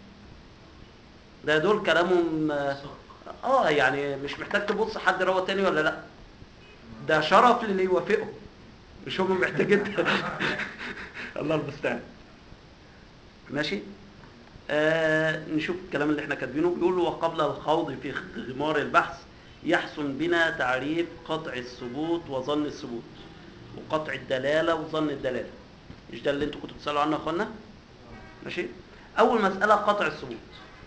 ده دول كلامهم آه، اه يعني مش محتاج تبص حد روى تاني ولا لا ده شرف للي يوافقه مش هم محتاجين الله المستعان ماشي آه نشوف الكلام اللي احنا كاتبينه بيقول وقبل الخوض في غمار البحث يحسن بنا تعريف قطع الثبوت وظن الثبوت وقطع الدلالة وظن الدلالة مش ده اللي انتوا كنتوا بتسألوا عنه يا اخوانا ماشي اول مسألة قطع الثبوت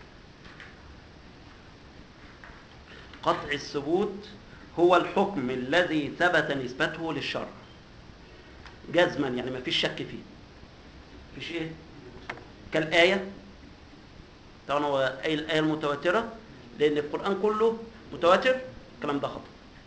قطع الثبوت هو الحكم الذي ثبت نسبته للشرع جزما يعني ما فيش شك فيه مفيش ايه كالآية طبعا هو أي الآية المتواترة لأن القرآن كله متواتر الكلام ده خطأ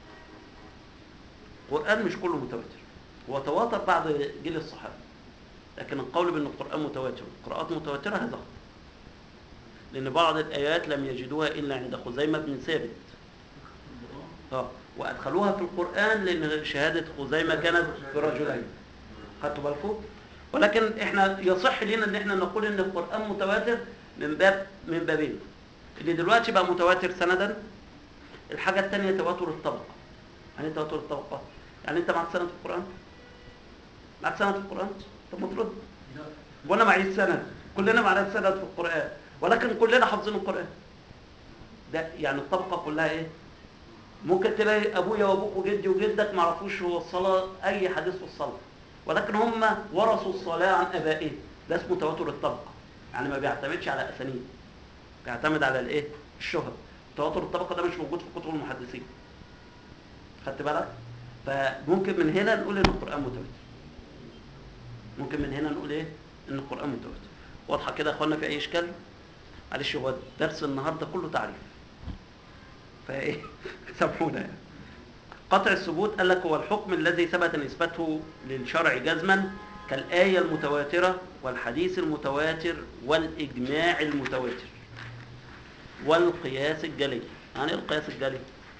القرآن مش كله متواتر هو تواتر بعد جيل الصحابة لكن القول بأن القرآن متواتر والقراءات متواترة هذا خطأ لأن بعض الآيات لم يجدوها إلا عند خزيمة بن ثابت اه وأدخلوها في القرآن لأن شهادة خزيمة كانت برجلين خدتوا بالكم ولكن احنا يصح لنا ان احنا نقول ان القرآن متواتر من باب من بابين اللي دلوقتي بقى متواتر سندا الحاجة الثانية تواتر الطبقة يعني ايه تواتر الطبقة يعني انت معك سند في القرآن معك سند في القرآن طب ما ترد وانا معيش سند كلنا معنا سند في القرآن ولكن كلنا حافظين القرآن ده يعني الطبقة كلها ايه ممكن تلاقي ابويا وابوك وجدي وجدك ما عرفوش هو الصلاه اي حديث في الصلاه ولكن هم ورثوا الصلاه عن ابائهم ده اسمه تواتر الطبقه يعني ما بيعتمدش على اسانيد بيعتمد على الايه الشهره تواتر الطبقه ده مش موجود في كتب المحدثين خدت بالك فممكن من هنا نقول ان القران متواتر ممكن من هنا نقول ايه ان القران متواتر واضحه كده يا اخوانا في اي اشكال معلش هو درس النهارده كله تعريف فايه سامحونا يعني قطع الثبوت قال لك هو الحكم الذي ثبت نسبته للشرع جزما كالآية المتواترة والحديث المتواتر والإجماع المتواتر والقياس الجلي يعني إيه القياس الجلي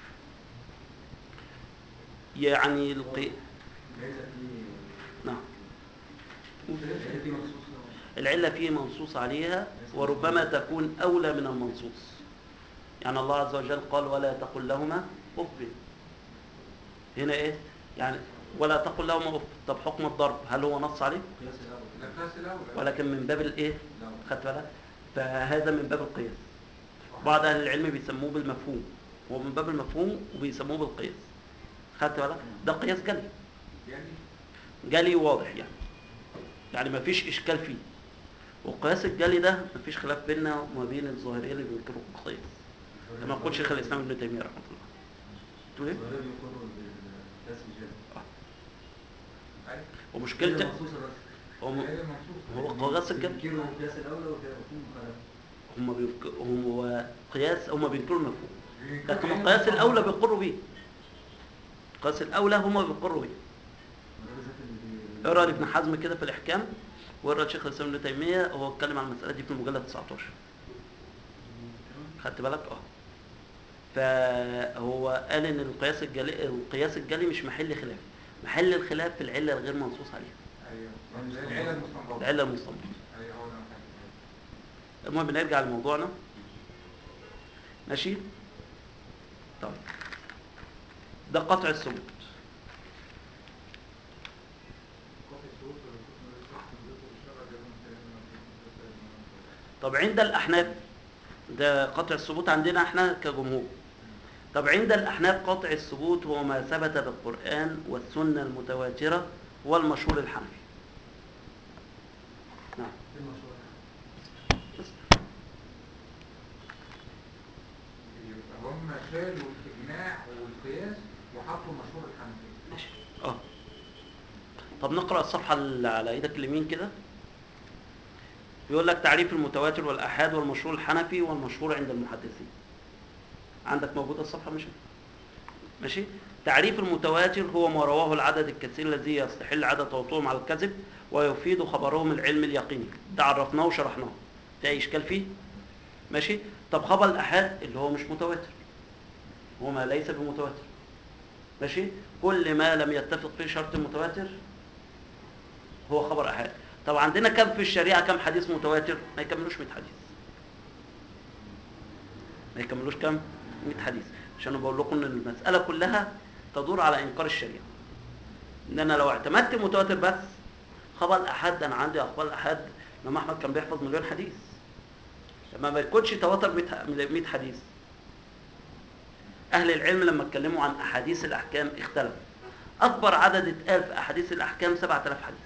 يعني القي... ليس في نعم ليس في مخصوص العلة فيه منصوص عليها وربما تكون أولى من المنصوص يعني الله عز وجل قال ولا تقل لهما أف هنا إيه يعني ولا تقل لهما أف طب حكم الضرب هل هو نص عليه قياس الاول القياس الاول ولكن من باب الإيه الأول. خدت بالك فهذا من باب القياس بعض أهل العلم بيسموه بالمفهوم هو من باب المفهوم وبيسموه بالقياس خدت بالك ده قياس جلي يعني جلي واضح يعني يعني ما فيش اشكال فيه وقياس الجلي ده ما فيش خلاف بيننا وما بين الظاهريه اللي بينكروا القياس كما يقول شيخ الاسلام ابن تيميه رحمه الله تقول ايه الظاهر يقر بالقياس الجلي أيوة. ومشكلته مخصوصة بس هو م- هي المنصوص هو قياس الجلي ينكروا القياس الاول ويكون مخالفة هم بينك... هم هو قياس هم بينكروا المفهوم بينكروا لكن علم القياس الصنعة. الاولى بيقروا بيه القياس الاولى هم بيقروا بيه وده بالذات اللي اقرا لابن حزم كده في الاحكام واقرا شيخ الاسلام ابن تيميه هو اتكلم عن المساله دي في المجلد 19 خدت بالك اه فهو قال ان القياس الجلي القياس الجلي مش محل خلاف محل الخلاف في العله الغير منصوص عليها ايوه زي العله المستنبطه العله المستنبطه ايوه هو ده محل. المهم نرجع لموضوعنا ماشي طيب ده قطع الثبوت قطع الشروط والحكم والحكم والشرع ده من كلام المنصوص. طب عند الاحناف ده قطع الثبوت عندنا احنا كجمهور طب عند الاحناف قطع الثبوت هو ما ثبت بالقران والسنه المتواتره والمشهور الحنفي نعم في المشروع بس. يبقى هم شالوا الاجماع والقياس وحطوا مشهور الحنفيه ماشي اه طب نقرا الصفحه اللي على ايدك اليمين كده بيقول لك تعريف المتواتر والاحاد والمشهور الحنفي والمشهور عند المحدثين عندك موجوده الصفحه مش ماشي تعريف المتواتر هو ما رواه العدد الكثير الذي يستحل عدد توطئهم على الكذب ويفيد خبرهم العلم اليقيني ده عرفناه وشرحناه في اي اشكال فيه ماشي طب خبر الاحاد اللي هو مش متواتر هو ما ليس بمتواتر ماشي كل ما لم يتفق فيه شرط متواتر هو خبر احاد طب عندنا كم في الشريعه كم حديث متواتر ما يكملوش 100 حديث ما يكملوش كم 100 حديث عشان أنا بقول لكم ان المساله كلها تدور على انكار الشريعه ان انا لو اعتمدت متواتر بس خبر الاحاد انا عندي اخبار الاحاد امام احمد كان بيحفظ مليون حديث لما ما يكونش تواتر 100 حديث اهل العلم لما اتكلموا عن احاديث الاحكام اختلفوا اكبر عدد اتقال في احاديث الاحكام 7000 حديث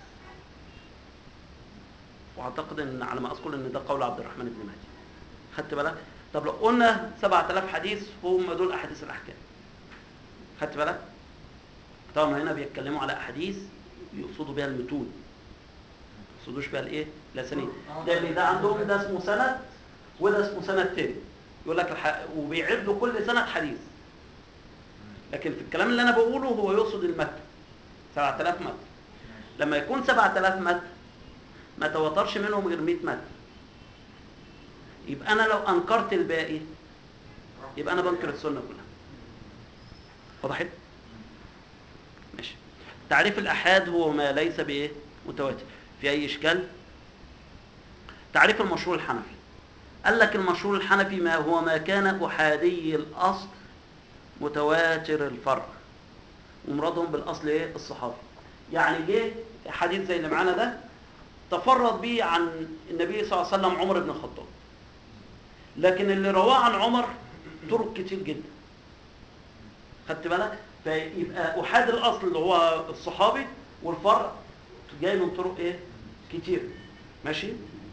واعتقد ان على ما اذكر ان ده قول عبد الرحمن بن مهدي خدت بالك طب لو قلنا 7000 حديث هم دول احاديث الاحكام خدت بالك طبعا هنا بيتكلموا على احاديث يقصدوا بها المتون ما يقصدوش بها الايه الاسانيد لان ده عندهم ده اسمه سند وده اسمه سند تاني يقول لك الح... وبيعدوا كل سند حديث لكن في الكلام اللي انا بقوله هو يقصد المتن 7000 متن لما يكون 7000 متن ما تواترش منهم غير 100 متن يبقى انا لو انكرت الباقي يبقى انا بنكر السنه كلها وضحت ماشي تعريف الاحاد هو ما ليس بايه متواتر في اي اشكال تعريف المشهور الحنفي قال لك المشهور الحنفي ما هو ما كان احادي الاصل متواتر الفرع ومرادهم بالاصل ايه الصحابي يعني جه حديث زي اللي معانا ده تفرد به عن النبي صلى الله عليه وسلم عمر بن الخطاب لكن اللي رواه عن عمر طرق كتير جدا خدت بالك فيبقى احاد الاصل اللي هو الصحابي والفرع جاي من طرق ايه كتير ماشي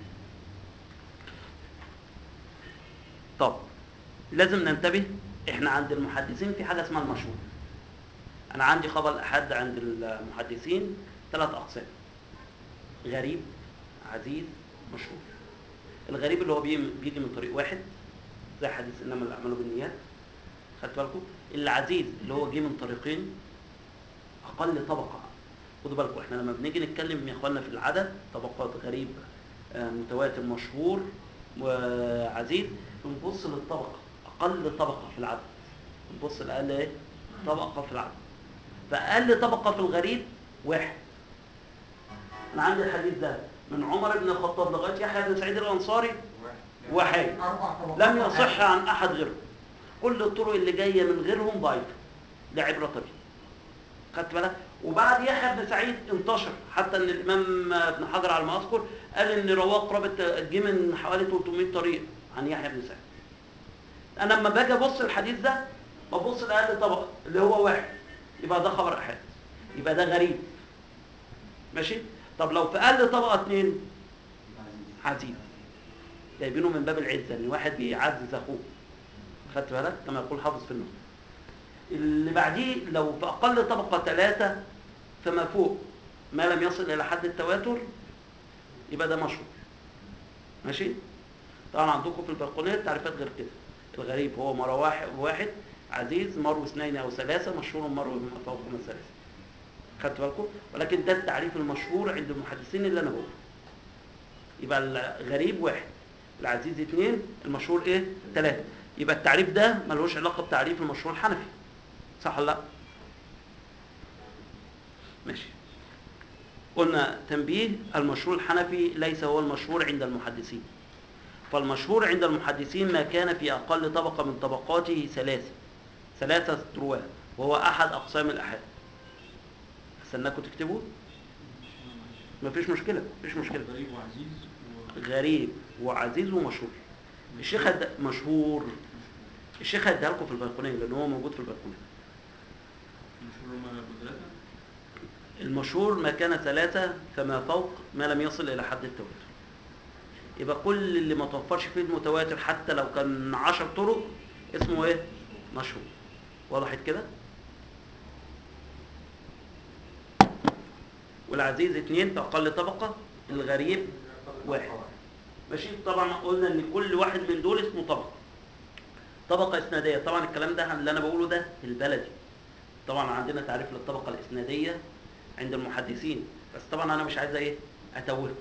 طب لازم ننتبه احنا عند المحدثين في حاجه اسمها المشهور انا عندي خبر الاحاد عند المحدثين ثلاث اقسام غريب عزيز مشهور الغريب اللي هو بيجي بيجي من طريق واحد زي حديث انما الاعمال بالنيات خدت بالكم العزيز اللي هو جه من طريقين اقل طبقه خدوا بالكم احنا لما بنيجي نتكلم يا اخوانا في العدد طبقات غريب آه، متواتر مشهور وعزيز بنبص للطبقه اقل طبقه في العدد بنبص لاقل ايه طبقه في العدد فاقل طبقه في الغريب واحد انا عندي الحديث ده من عمر بن الخطاب لغايه يحيى بن سعيد الانصاري واحد. اربع طبقات لم يصح عن احد غيره كل الطرق اللي جايه من غيرهم ضعيفه ده عبره طبيعي خدت بالك وبعد يحيى بن سعيد انتشر حتى ان الامام ابن حجر على ما اذكر قال ان رواه قرابه جه من حوالي 300 طريق عن يحيى بن سعيد انا لما باجي ابص الحديث ده ببص لاقل طبقه اللي هو واحد يبقى ده خبر احاد يبقى ده غريب ماشي طب لو في اقل طبقه اثنين عزيز جايبينه من باب العزه ان واحد بيعزز اخوه خدت بالك كما يقول حافظ في النص اللي بعديه لو في اقل طبقه ثلاثه فما فوق ما لم يصل الى حد التواتر يبقى ده مشهور ماشي طبعا عندكم في البلقونات تعريفات غير كده الغريب هو مرة واحد, واحد عزيز مرو اثنين او ثلاثه مشهور مرو ما فوق من ثلاثه خدت بالكم ولكن ده التعريف المشهور عند المحدثين اللي انا بقوله يبقى الغريب واحد العزيز اثنين المشهور ايه ثلاثه يبقى التعريف ده ملوش علاقه بتعريف المشهور الحنفي صح ولا لا ماشي قلنا تنبيه المشهور الحنفي ليس هو المشهور عند المحدثين فالمشهور عند المحدثين ما كان في أقل طبقة من طبقاته ثلاثة ثلاثة رواة وهو أحد أقسام الأحاد استناكم تكتبوا مفيش مشكلة مفيش مشكلة غريب وعزيز و- غريب وعزيز ومشهور الشيخ هد... مشهور الشيخ هيديها لكم في البلكونية لأن هو موجود في البلكونية مشهور ما بثلاثة المشهور ما كان ثلاثة فما فوق ما لم يصل إلى حد التواتر يبقى كل اللي ما توفرش فيه المتواتر حتى لو كان عشر طرق اسمه ايه؟ مشهور وضحت كده؟ والعزيز اتنين في أقل طبقة الغريب واحد ماشي طبعا قلنا ان كل واحد من دول اسمه طبقة طبقة إسنادية طبعا الكلام ده اللي أنا بقوله ده في البلدي طبعا عندنا تعريف للطبقة الإسنادية عند المحدثين بس طبعا أنا مش عايز إيه أتوهكم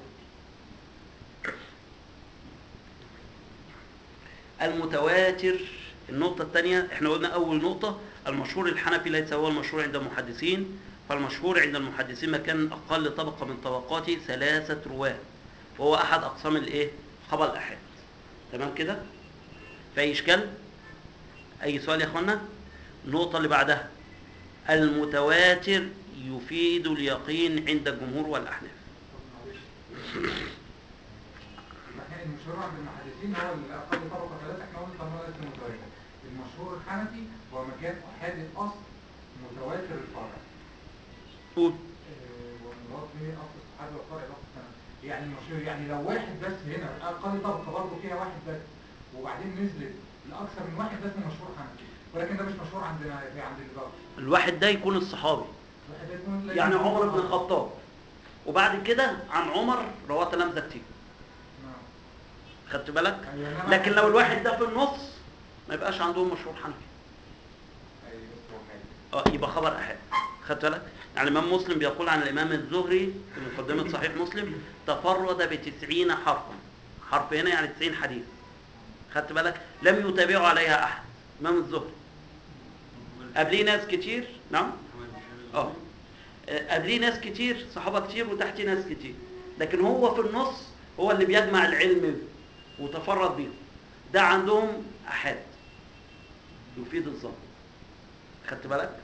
المتواتر النقطة الثانية احنا قلنا أول نقطة المشهور الحنفي ليس هو المشهور عند المحدثين فالمشهور عند المحدثين ما كان أقل طبقة من طبقاته ثلاثة رواة وهو أحد أقسام الإيه؟ خبر الأحاد تمام كده؟ في أي إشكال؟ أي سؤال يا إخوانا؟ النقطة اللي بعدها المتواتر يفيد اليقين عند الجمهور والأحناف مكان المشهور عند المحدثين هو الاقل طبقه ثلاثه احنا قلنا طالما ليس متواتر المشهور الحنفي هو مكان احاد الاصل متواتر الفرع قول آه، والمراد به اصل الصحابه والفرع الاصل السنة. يعني المشهور يعني لو واحد بس هنا اقل طبقه برضه فيها واحد بس وبعدين نزلت لاكثر من واحد ده اسمه مشهور حنفي ولكن ده مش مشهور عندنا عند الباقي الواحد ده يكون الصحابي واحد ده يكون يعني عمر بن الخطاب وبعد كده عن عمر رواه تلامذة كتير نعم. خدت بالك أيوة، إنما- لكن لو الواحد ده في النص ما يبقاش عندهم مشهور حنفي أيوة، بس هو حاجة. اه يبقى خبر احاد خدت بالك يعني الامام مسلم بيقول عن الامام الزهري في مقدمه صحيح مسلم تفرد بتسعين حرفا حرف هنا يعني 90 حديث خدت بالك لم يتابعه عليها احد امام الزهري قبليه ناس كتير نعم اه قبليه ناس كتير صحابه كتير وتحتيه ناس كتير لكن هو في النص هو اللي بيجمع العلم وتفرد بيه ده عندهم احاد يفيد الظن خدت بالك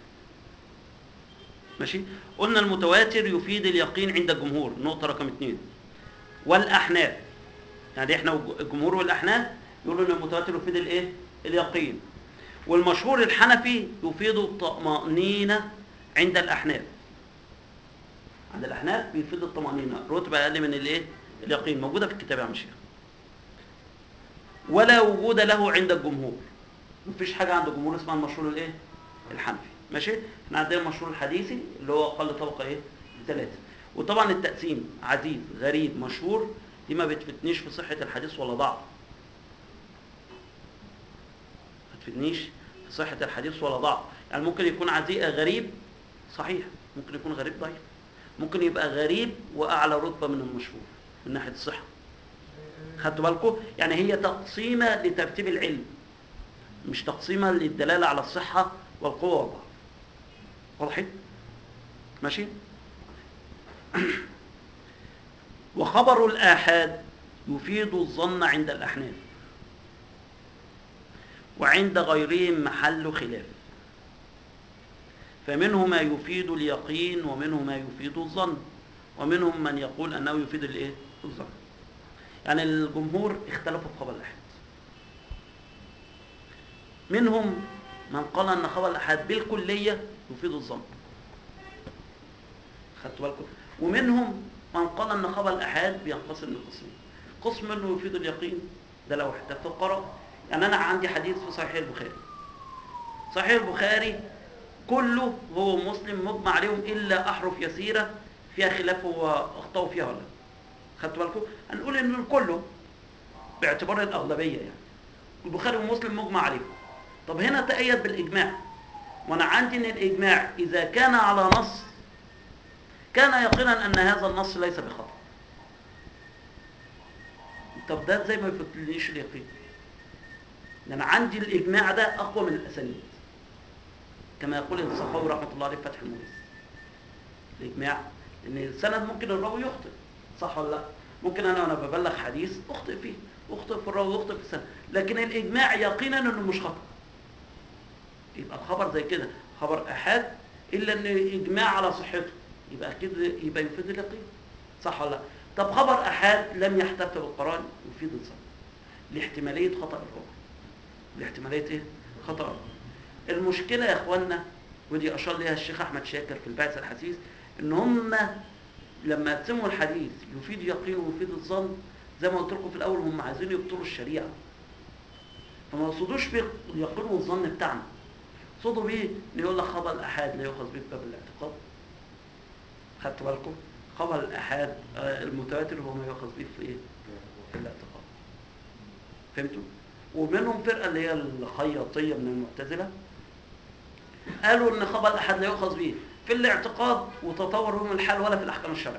ماشي قلنا المتواتر يفيد اليقين عند الجمهور نقطة رقم اثنين والأحناف يعني احنا الجمهور والأحناف يقولوا ان المتواتر يفيد الايه اليقين والمشهور الحنفي يفيد الطمأنينة عند الأحناف عند الأحناف بيفيد الطمأنينة رتبة أقل من الايه اليقين موجودة في الكتاب يا عم شيخ ولا وجود له عند الجمهور مفيش حاجة عند الجمهور اسمها المشهور الايه الحنفي ماشي احنا عندنا المشهور الحديثي اللي هو اقل طبقه ايه ثلاثه وطبعا التقسيم عزيز غريب مشهور دي ما بتفتنيش في صحه الحديث ولا ضعف ما تفيدنيش في صحه الحديث ولا ضعف يعني ممكن يكون عزيز غريب صحيح ممكن يكون غريب ضعيف ممكن يبقى غريب واعلى رتبه من المشهور من ناحيه الصحه خدتوا بالكم يعني هي تقسيمه لترتيب العلم مش تقسيمه للدلاله على الصحه والقوه والضعف واضحين ماشي وخبر الآحاد يفيد الظن عند الأحناف وعند غيرهم محل خلاف فمنه ما يفيد اليقين ومنه ما يفيد الظن ومنهم من يقول أنه يفيد الإيه؟ الظن يعني الجمهور اختلفوا في خبر الأحاد منهم من قال أن خبر الأحاد بالكلية يفيد الظن خدتوا بالكم ومنهم من قال ان خبر الاحاد بينقسم لقسمين قسم منه يفيد اليقين ده لو احتفت القراء يعني انا عندي حديث في صحيح البخاري صحيح البخاري كله هو مسلم مجمع عليهم الا احرف يسيره فيها خلاف هو اخطاوا فيها ولا لا. خدتوا بالكم هنقول ان كله باعتبار الاغلبيه يعني البخاري ومسلم مجمع عليهم طب هنا تأيد بالاجماع وانا عندي ان الاجماع اذا كان على نص كان يقينا ان هذا النص ليس بخطا طب ده زي ما يفوتليش اليقين ده انا عندي الاجماع ده اقوى من الاسانيد كما يقول الصحابي رحمه الله عليه في فتح المغيث الاجماع ان السند ممكن الراوي يخطئ صح ولا لا ممكن انا وانا ببلغ حديث اخطئ فيه اخطئ في الراوي اخطئ في السند لكن الاجماع يقينا انه مش خطا يبقى الخبر زي كده خبر احاد الا ان اجماع على صحته يبقى اكيد يبقى يفيد اليقين صح ولا لا طب خبر احاد لم يحتف بالقران يفيد الظن لاحتماليه خطا الراوي لاحتماليه ايه خطا الراوي المشكله يا اخوانا ودي اشار ليها الشيخ احمد شاكر في البعث الحسيس ان هم لما يقسموا الحديث يفيد يقين ويفيد الظن زي ما قلت لكم في الاول هم عايزين يبطلوا الشريعه فما يقصدوش باليقين والظن بتاعنا يقصدوا بيه ان يقول لك خبر الاحاد لا يؤخذ به في باب الاعتقاد خدتوا بالكم خبر الأحاد آه، المتواتر هو ما يؤخذ به في إيه؟ في الاعتقاد فهمتوا؟ ومنهم فرقة اللي هي الخياطية من المعتزلة قالوا إن خبر الأحاد لا يؤخذ به في الاعتقاد وتطور بهم الحال ولا في الأحكام الشرعية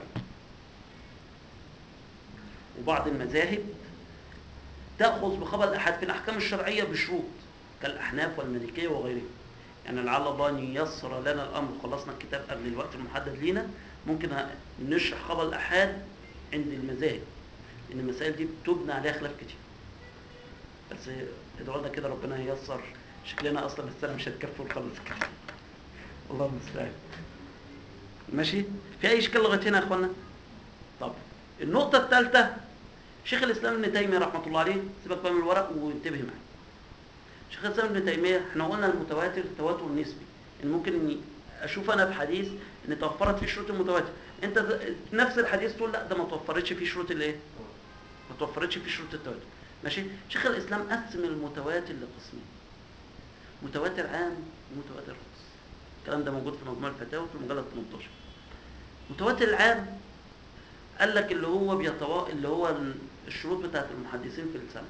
وبعض المذاهب تأخذ بخبر الأحاد في الأحكام الشرعية بشروط كالأحناف والمالكية وغيرهم يعني لعل الله ان ييسر لنا الامر خلصنا الكتاب قبل الوقت المحدد لينا ممكن نشرح خبر الاحاد عند المذاهب لان المسائل دي بتبنى عليها خلاف كتير بس ادعوا لنا كده ربنا ييسر شكلنا اصلا السنه مش هتكفي ونخلص الكلام الله المستعان ماشي في اي اشكال لغايه هنا يا اخوانا طب النقطه الثالثه شيخ الاسلام ابن تيميه رحمه الله عليه سيبك بقى من الورق وانتبه معايا شيخ الاسلام ابن تيميه احنا قلنا المتواتر تواتر نسبي ان ممكن اني اشوف انا في حديث ان توفرت فيه شروط المتواتر انت ذ- نفس الحديث تقول لا ده ما توفرتش فيه شروط الايه ما توفرتش فيه شروط التواتر ماشي شيخ الاسلام قسم المتواتر لقسمين متواتر عام ومتواتر خاص الكلام ده موجود في مجموع الفتاوى في مجلد 18 متواتر العام قال لك اللي هو بيتوا... اللي هو الشروط بتاعت المحدثين في السنه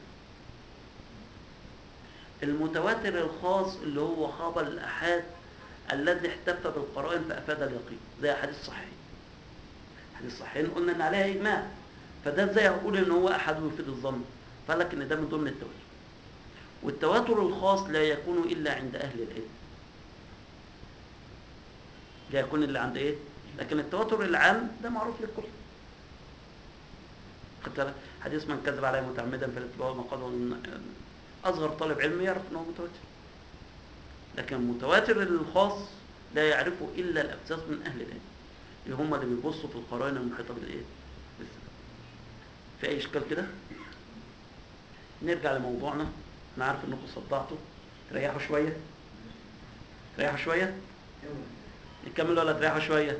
المتواتر الخاص اللي هو خبر الأحاد الذي احتف بالقرائن فأفاد اليقين زي حديث صحيح حديث صحيح قلنا إن عليها إجماع فده ازاي أقول إن هو أحد ويفيد الظن فقال لك إن ده من ضمن التواتر والتواتر الخاص لا يكون إلا عند أهل العلم لا يكون إلا عند إيه؟ لكن التواتر العام ده معروف للكل خدت بالك؟ حديث من كذب عليه متعمدا فليتبوأ مقعده من- اصغر طالب علم يعرف ان هو متواتر لكن المتواتر الخاص لا يعرفه الا الابساط من اهل العلم اللي هم اللي بيبصوا في القرائن المحيطه بالايه بالسنة. في اي اشكال كده نرجع لموضوعنا انا عارف انكم صدعتوا تريحوا شويه تريحوا شويه نكمل ولا تريحوا شويه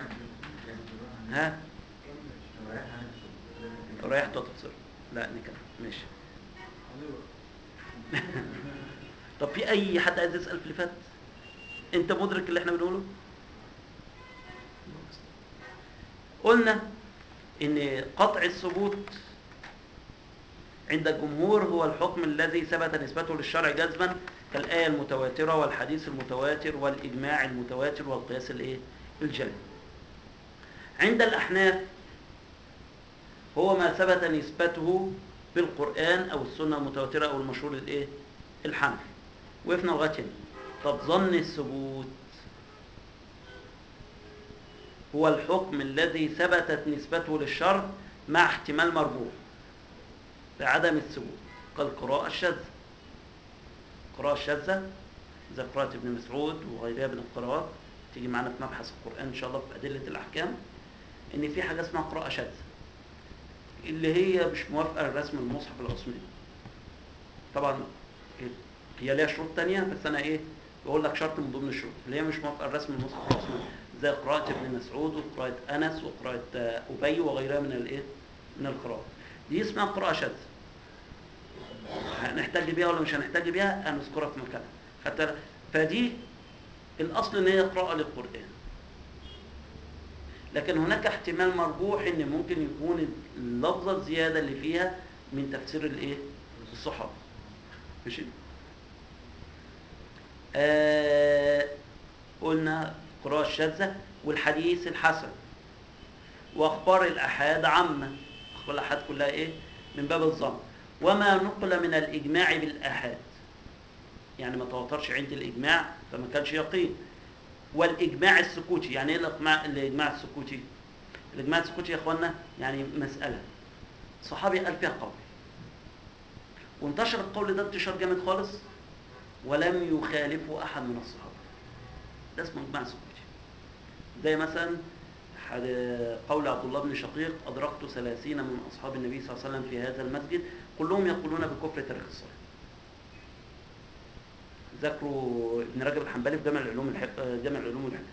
ها لو ريحتوا هتخسروا لا نكمل ماشي طب في اي حد عايز يسال في اللي فات انت مدرك اللي احنا بنقوله قلنا ان قطع الثبوت عند الجمهور هو الحكم الذي ثبت نسبته للشرع جزما كالآية المتواترة والحديث المتواتر والإجماع المتواتر والقياس الايه الجلي عند الأحناف هو ما ثبت نسبته بالقرآن أو السنة المتواترة أو المشهور الإيه؟ الحنفي وقفنا لغاية هنا طب ظن الثبوت هو الحكم الذي ثبتت نسبته للشر مع احتمال مرجوح بعدم الثبوت كالقراءة الشاذة القراءة الشاذة زي قراءة ابن مسعود وغيرها من القراءات تيجي معانا في مبحث القرآن إن شاء الله في أدلة الأحكام إن في حاجة اسمها قراءة شاذة اللي هي مش موافقة لرسم المصحف العثماني طبعا هي ليها شروط تانية بس أنا إيه بقول لك شرط من ضمن الشروط اللي هي مش موافقة لرسم المصحف العثماني زي قراءة ابن مسعود وقراءة أنس وقراءة آه، أبي وغيرها من الإيه من القراءات دي اسمها قراءة شاذة هنحتاج بيها ولا مش هنحتاج بيها هنذكرها في مكانها حتى فدي الاصل ان هي قراءه للقران لكن هناك احتمال مرجوح ان ممكن يكون اللفظه الزياده اللي فيها من تفسير الايه الصحابه ماشي آه قلنا قراءه الشاذه والحديث الحسن واخبار الاحاد عامه اخبار الاحاد كلها ايه من باب الظن وما نقل من الاجماع بالاحاد يعني ما تواترش عندي الاجماع فما كانش يقين والاجماع السكوتي يعني ايه الاجماع الاجماع السكوتي الاجماع السكوتي يا اخوانا يعني مساله صحابي قال فيها قول وانتشر القول ده انتشار جامد خالص ولم يخالفه احد من الصحابه ده اسمه اجماع سكوتي زي مثلا حد- قول عبد الله بن شقيق ادركت ثلاثين من اصحاب النبي صلى الله عليه وسلم في هذا المسجد كلهم يقولون بكفر تارك الصلاه ذكروا ابن رجب الحنبلي في جامع العلوم الح... آه، جامع العلوم والحكم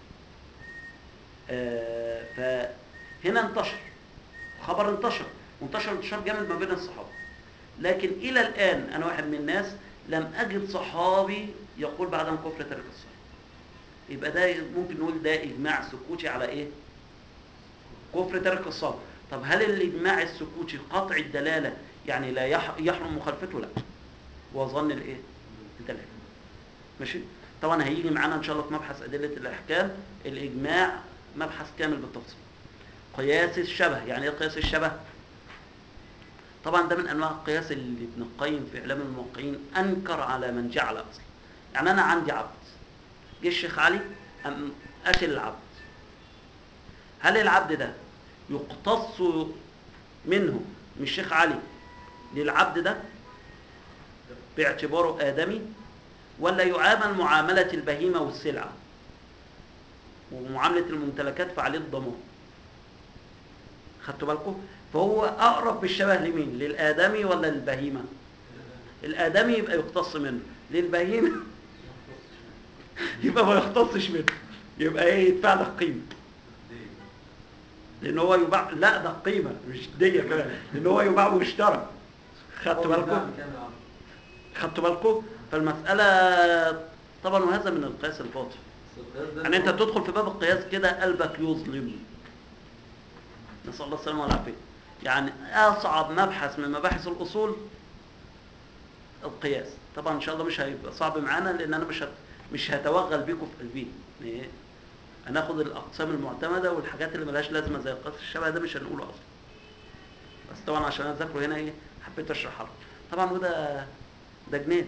آه، فهنا انتشر خبر انتشر وانتشر انتشار جامد ما بين الصحابه لكن الى الان انا واحد من الناس لم اجد صحابي يقول بعدم كفر تارك الصلاه يبقى ده ممكن نقول ده اجماع سكوتي على ايه كفر تارك الصلاه طب هل الاجماع السكوتي قطع الدلاله يعني لا يح... يحرم مخالفته لا وظن الايه الدلاله ماشي طبعا هيجي معانا ان شاء الله في مبحث ادله الاحكام الاجماع مبحث كامل بالتفصيل قياس الشبه يعني ايه قياس الشبه طبعا ده من انواع القياس اللي ابن القيم في اعلام الموقعين انكر على من جعل اصلا يعني انا عندي عبد جه الشيخ علي أم قتل العبد هل العبد ده يقتص منه من الشيخ علي للعبد ده باعتباره آدمي ولا يعامل معاملة البهيمة والسلعة ومعاملة الممتلكات فعليه الضمان خدتوا بالكم فهو أقرب بالشبه لمين للآدمي ولا للبهيمة الآدمي يبقى يقتص منه للبهيمة يبقى ما يقتصش منه يبقى ايه يدفع له قيمة لان هو يباع لا ده قيمة مش دية كمان لان هو يباع ويشترى خدتوا بالكم خدتوا بالكم فالمسألة طبعا وهذا من القياس الباطل يعني انت تدخل في باب القياس كده قلبك يظلم نسأل الله السلامة والعافية يعني أصعب مبحث من مباحث الأصول القياس طبعا إن شاء الله مش هيبقى صعب معانا لأن أنا مش هت... مش هتوغل بيكم في قلبي يعني هناخد الأقسام المعتمدة والحاجات اللي ملهاش لازمة زي قياس الشبه ده مش هنقوله أصلا بس طبعا عشان أذاكره هنا إيه حبيت أشرحها لكم طبعا وده ده جنان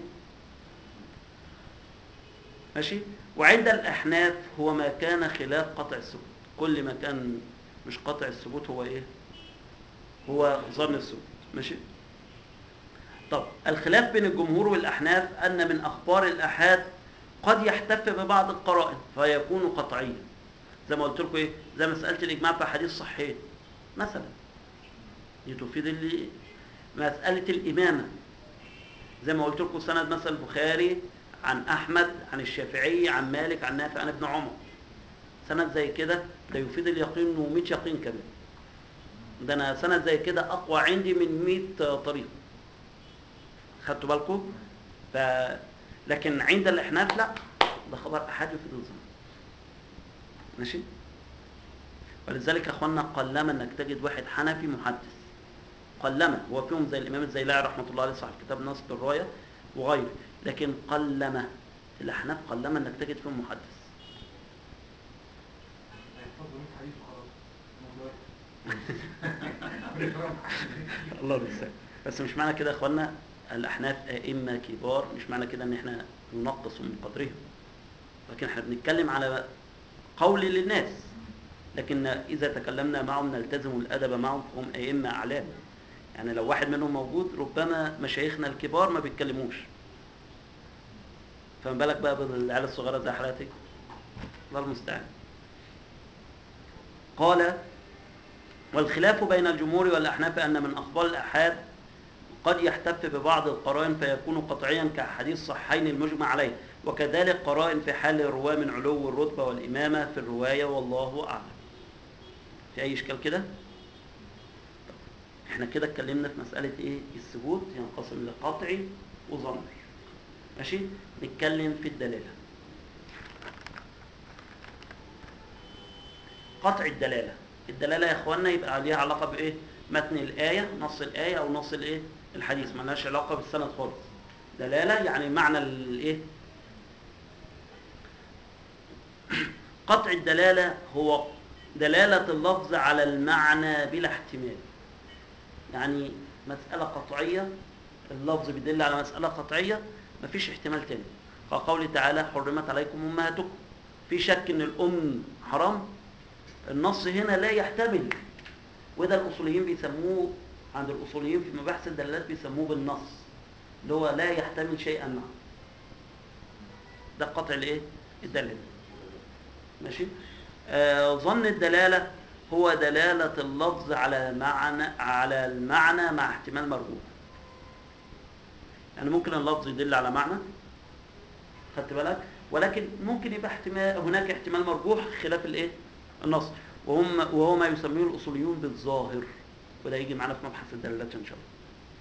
ماشي وعند الأحناف هو ما كان خلاف قطع الثبوت كل ما كان مش قطع الثبوت هو ايه هو ظن الثبوت ماشي طب الخلاف بين الجمهور والأحناف أن من أخبار الأحاد قد يحتف ببعض القرائن فيكون قطعيا زي ما قلت لكم ايه زي مسألة الإجماع في حديث صحيح مثلا دي تفيد اللي مسألة الإمامة زي ما قلت لكم سند مثلا البخاري عن أحمد عن الشافعي عن مالك عن نافع عن ابن عمر سند زي كده ده يفيد اليقين و100 يقين كمان ده انا سند زي كده اقوى عندي من 100 طريق خدتوا بالكم ف لكن عند الاحناف لا ده خبر احاد يفيد الظن ماشي ولذلك يا اخوانا قلما انك تجد واحد حنفي محدث قلما هو فيهم زي الامام الزيلعي رحمه الله عليه صاحب كتاب نصب الرايه وغيره لكن قلما الاحناف قلما انك تجد فيهم محدث هيحفظوا 100 حديث وخلاص الله المستعان بس مش معنى كده يا اخوانا الاحناف ائمه كبار مش معنى كده ان احنا ننقص من قدرهم لكن احنا بنتكلم على قول للناس لكن اذا تكلمنا معهم نلتزم الادب معهم فهم ائمه اعلام يعني لو واحد منهم موجود ربما مشايخنا الكبار ما بيتكلموش فما بالك بقى بالعيال الصغيره زي حالاتي الله المستعان قال والخلاف بين الجمهور والأحناف أن من أخبار الأحاد قد يحتف ببعض القرائن فيكون قطعيا كحديث صحيحين المجمع عليه وكذلك قرائن في حال الرواة من علو الرتبة والإمامة في الرواية والله أعلم في أي إشكال كده؟ احنا كده اتكلمنا في مسألة ايه الثبوت ينقسم لقطعي وظني ماشي نتكلم في الدلالة قطع الدلالة الدلالة يا اخوانا يبقى ليها علاقة بايه متن الآية نص الآية او نص الايه الحديث ملهاش علاقة بالسند خالص دلالة يعني معنى الايه قطع الدلالة هو دلالة اللفظ على المعنى بلا احتمال يعني مسألة قطعية اللفظ بيدل على مسألة قطعية مفيش احتمال تاني كقوله تعالى حرمت عليكم أمهاتكم في شك ان الأم حرام النص هنا لا يحتمل وده الأصوليين بيسموه عند الأصوليين في مباحث الدلالات بيسموه بالنص اللي هو لا يحتمل شيئا معه ده قطع الايه الدلالة ماشي آه ظن الدلالة هو دلالة اللفظ على معنى على المعنى مع احتمال مرجوح يعني ممكن اللفظ يدل على معنى خدت بالك ولكن ممكن يبقى احتمال هناك احتمال مرجوح خلاف الايه النص وهم وهو ما يسميه الاصوليون بالظاهر وده يجي معانا في مبحث الدلالات ان شاء الله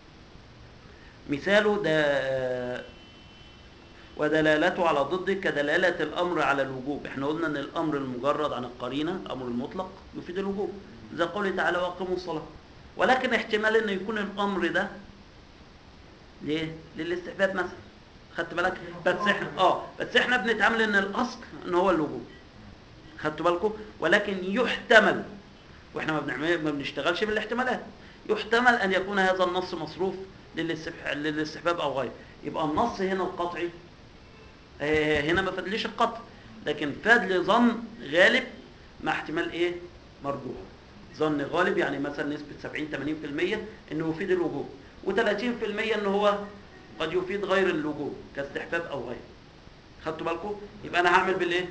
مثاله ده ودلالته على ضده كدلالة الأمر على الوجوب احنا قلنا ان الأمر المجرد عن القرينة الأمر المطلق يفيد الوجوب زي قوله تعالى وأقيموا الصلاة ولكن احتمال ان يكون الأمر ده ليه؟ للاستحباب مثلا خدت بالك بس احنا اه بس احنا بنتعامل ان الاصل ان هو الوجوب خدتوا بالكم ولكن يحتمل واحنا ما بنعمل ما بنشتغلش بالاحتمالات يحتمل ان يكون هذا النص مصروف للاستح- للاستحباب او غيره يبقى النص هنا القطعي آه، هنا ما فادليش القطع لكن فاد لظن غالب مع احتمال ايه مرجوح ظن غالب يعني مثلا نسبة 70 80% انه يفيد الوجوب و30% ان هو قد يفيد غير الوجوب كاستحباب او غيره خدتوا بالكم يبقى انا هعمل بالايه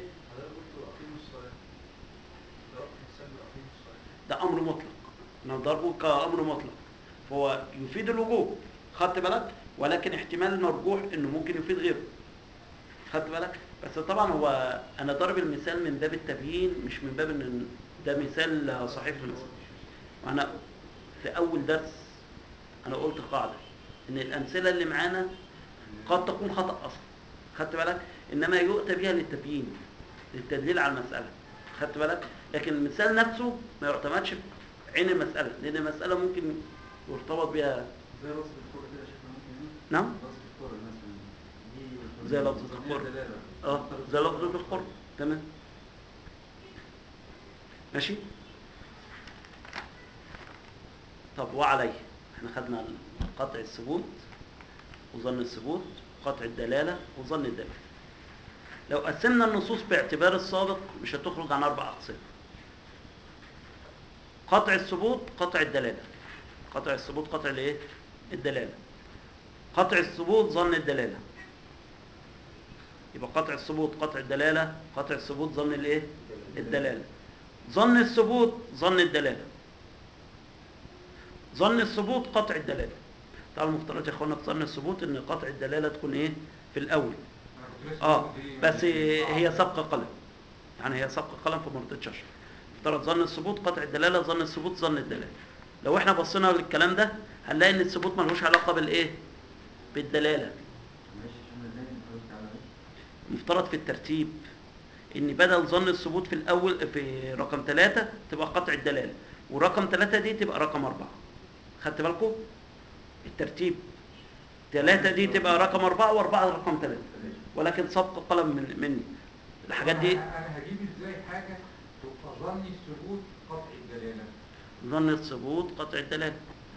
ده امر مطلق انا ضربه كامر مطلق فهو يفيد الوجوب خدت بالك ولكن احتمال مرجوح انه ممكن يفيد غيره خدت بالك بس طبعا هو انا ضارب المثال من باب التبيين مش من باب ان ده مثال صحيح في المثال وانا في اول درس انا قلت قاعده ان الامثله اللي معانا قد تكون خطا اصلا خدت بالك انما يؤتى بها للتبيين للتدليل على المساله خدت بالك لكن المثال نفسه ما يعتمدش في عين المساله لان المساله ممكن يرتبط بها زي لفظ الكورة كده شكله ممكن يجي. نعم لفظ الكورة مثلا دي زي لفظ ظنية الكورة. دلالة. اه زي لفظ القرب تمام ماشي طب وعليه احنا خدنا قطع الثبوت وظن الثبوت قطع الدلالة وظن الدلالة لو قسمنا النصوص باعتبار السابق مش هتخرج عن أربع أقسام قطع الثبوت قطع الدلالة قطع الثبوت قطع الايه الدلالة قطع الثبوت ظن الدلالة يبقى قطع الثبوت قطع الدلالة قطع الثبوت ظن الايه الدلالة ظن الثبوت ظن الدلالة ظن الثبوت قطع الدلالة طبعا المفترض يا اخوانا في ظن الثبوت ان قطع الدلالة تكون ايه في الاول أنا كنت لسه اه بقول دي- بس آه. هي سبق قلم يعني هي سبق قلم فما رضيتش اشرح افترض ظن الثبوت قطع الدلاله ظن الثبوت ظن الدلاله لو احنا بصينا للكلام ده هنلاقي ان الثبوت ملوش علاقه بالايه بالدلاله ماشي شو ازاي حضرتك على ايه؟ المفترض في الترتيب ان بدل ظن الثبوت في الاول في رقم ثلاثة تبقى قطع الدلاله ورقم ثلاثة دي تبقى رقم أربعة خدت بالكم الترتيب ثلاثة دي تبقى رقم أربعة وأربعة رقم ثلاثة ولكن سبق قلم من مني الحاجات دي انا أنا هجيب ازاي حاجه تبقى ظني الثبوت قطع الدلاله ظن الثبوت قطع الدلاله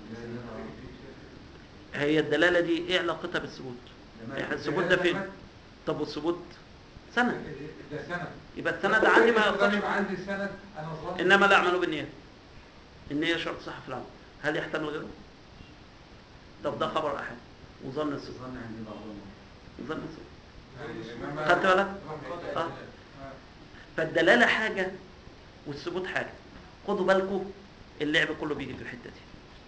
هي الدلاله دي ايه علاقتها بالثبوت إيه الثبوت ده فين طب والثبوت سند ده سند يبقى السند عندي ما يقطعش يبقى عندي سند انا ظن انما لا اعملوا بالنية النية شرط صح في العمل هل يحتمل غيره طب ده خبر احد وظن الثبوت ظن عندي بعضهم ظن الثبوت إنما- خدت بالك؟ آه. آه. فالدلالة حاجة والثبوت حاجة خدوا بالكم اللعب كله بيجي في الحتة دي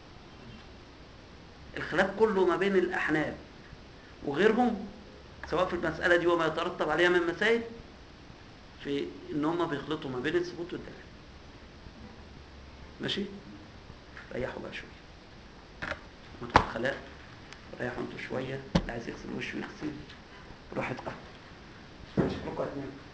الخلاف كله ما بين الأحناف وغيرهم سواء في المسألة دي وما يترتب عليها من مسائل في إن هم بيخلطوا ما بين الثبوت والدلالة ماشي؟ ريحوا بقى شوية ما تدخل خلاء ريحوا انتوا شوية اللي عايز يغسل وشه يغسل براحتكم اشوفكم اتنين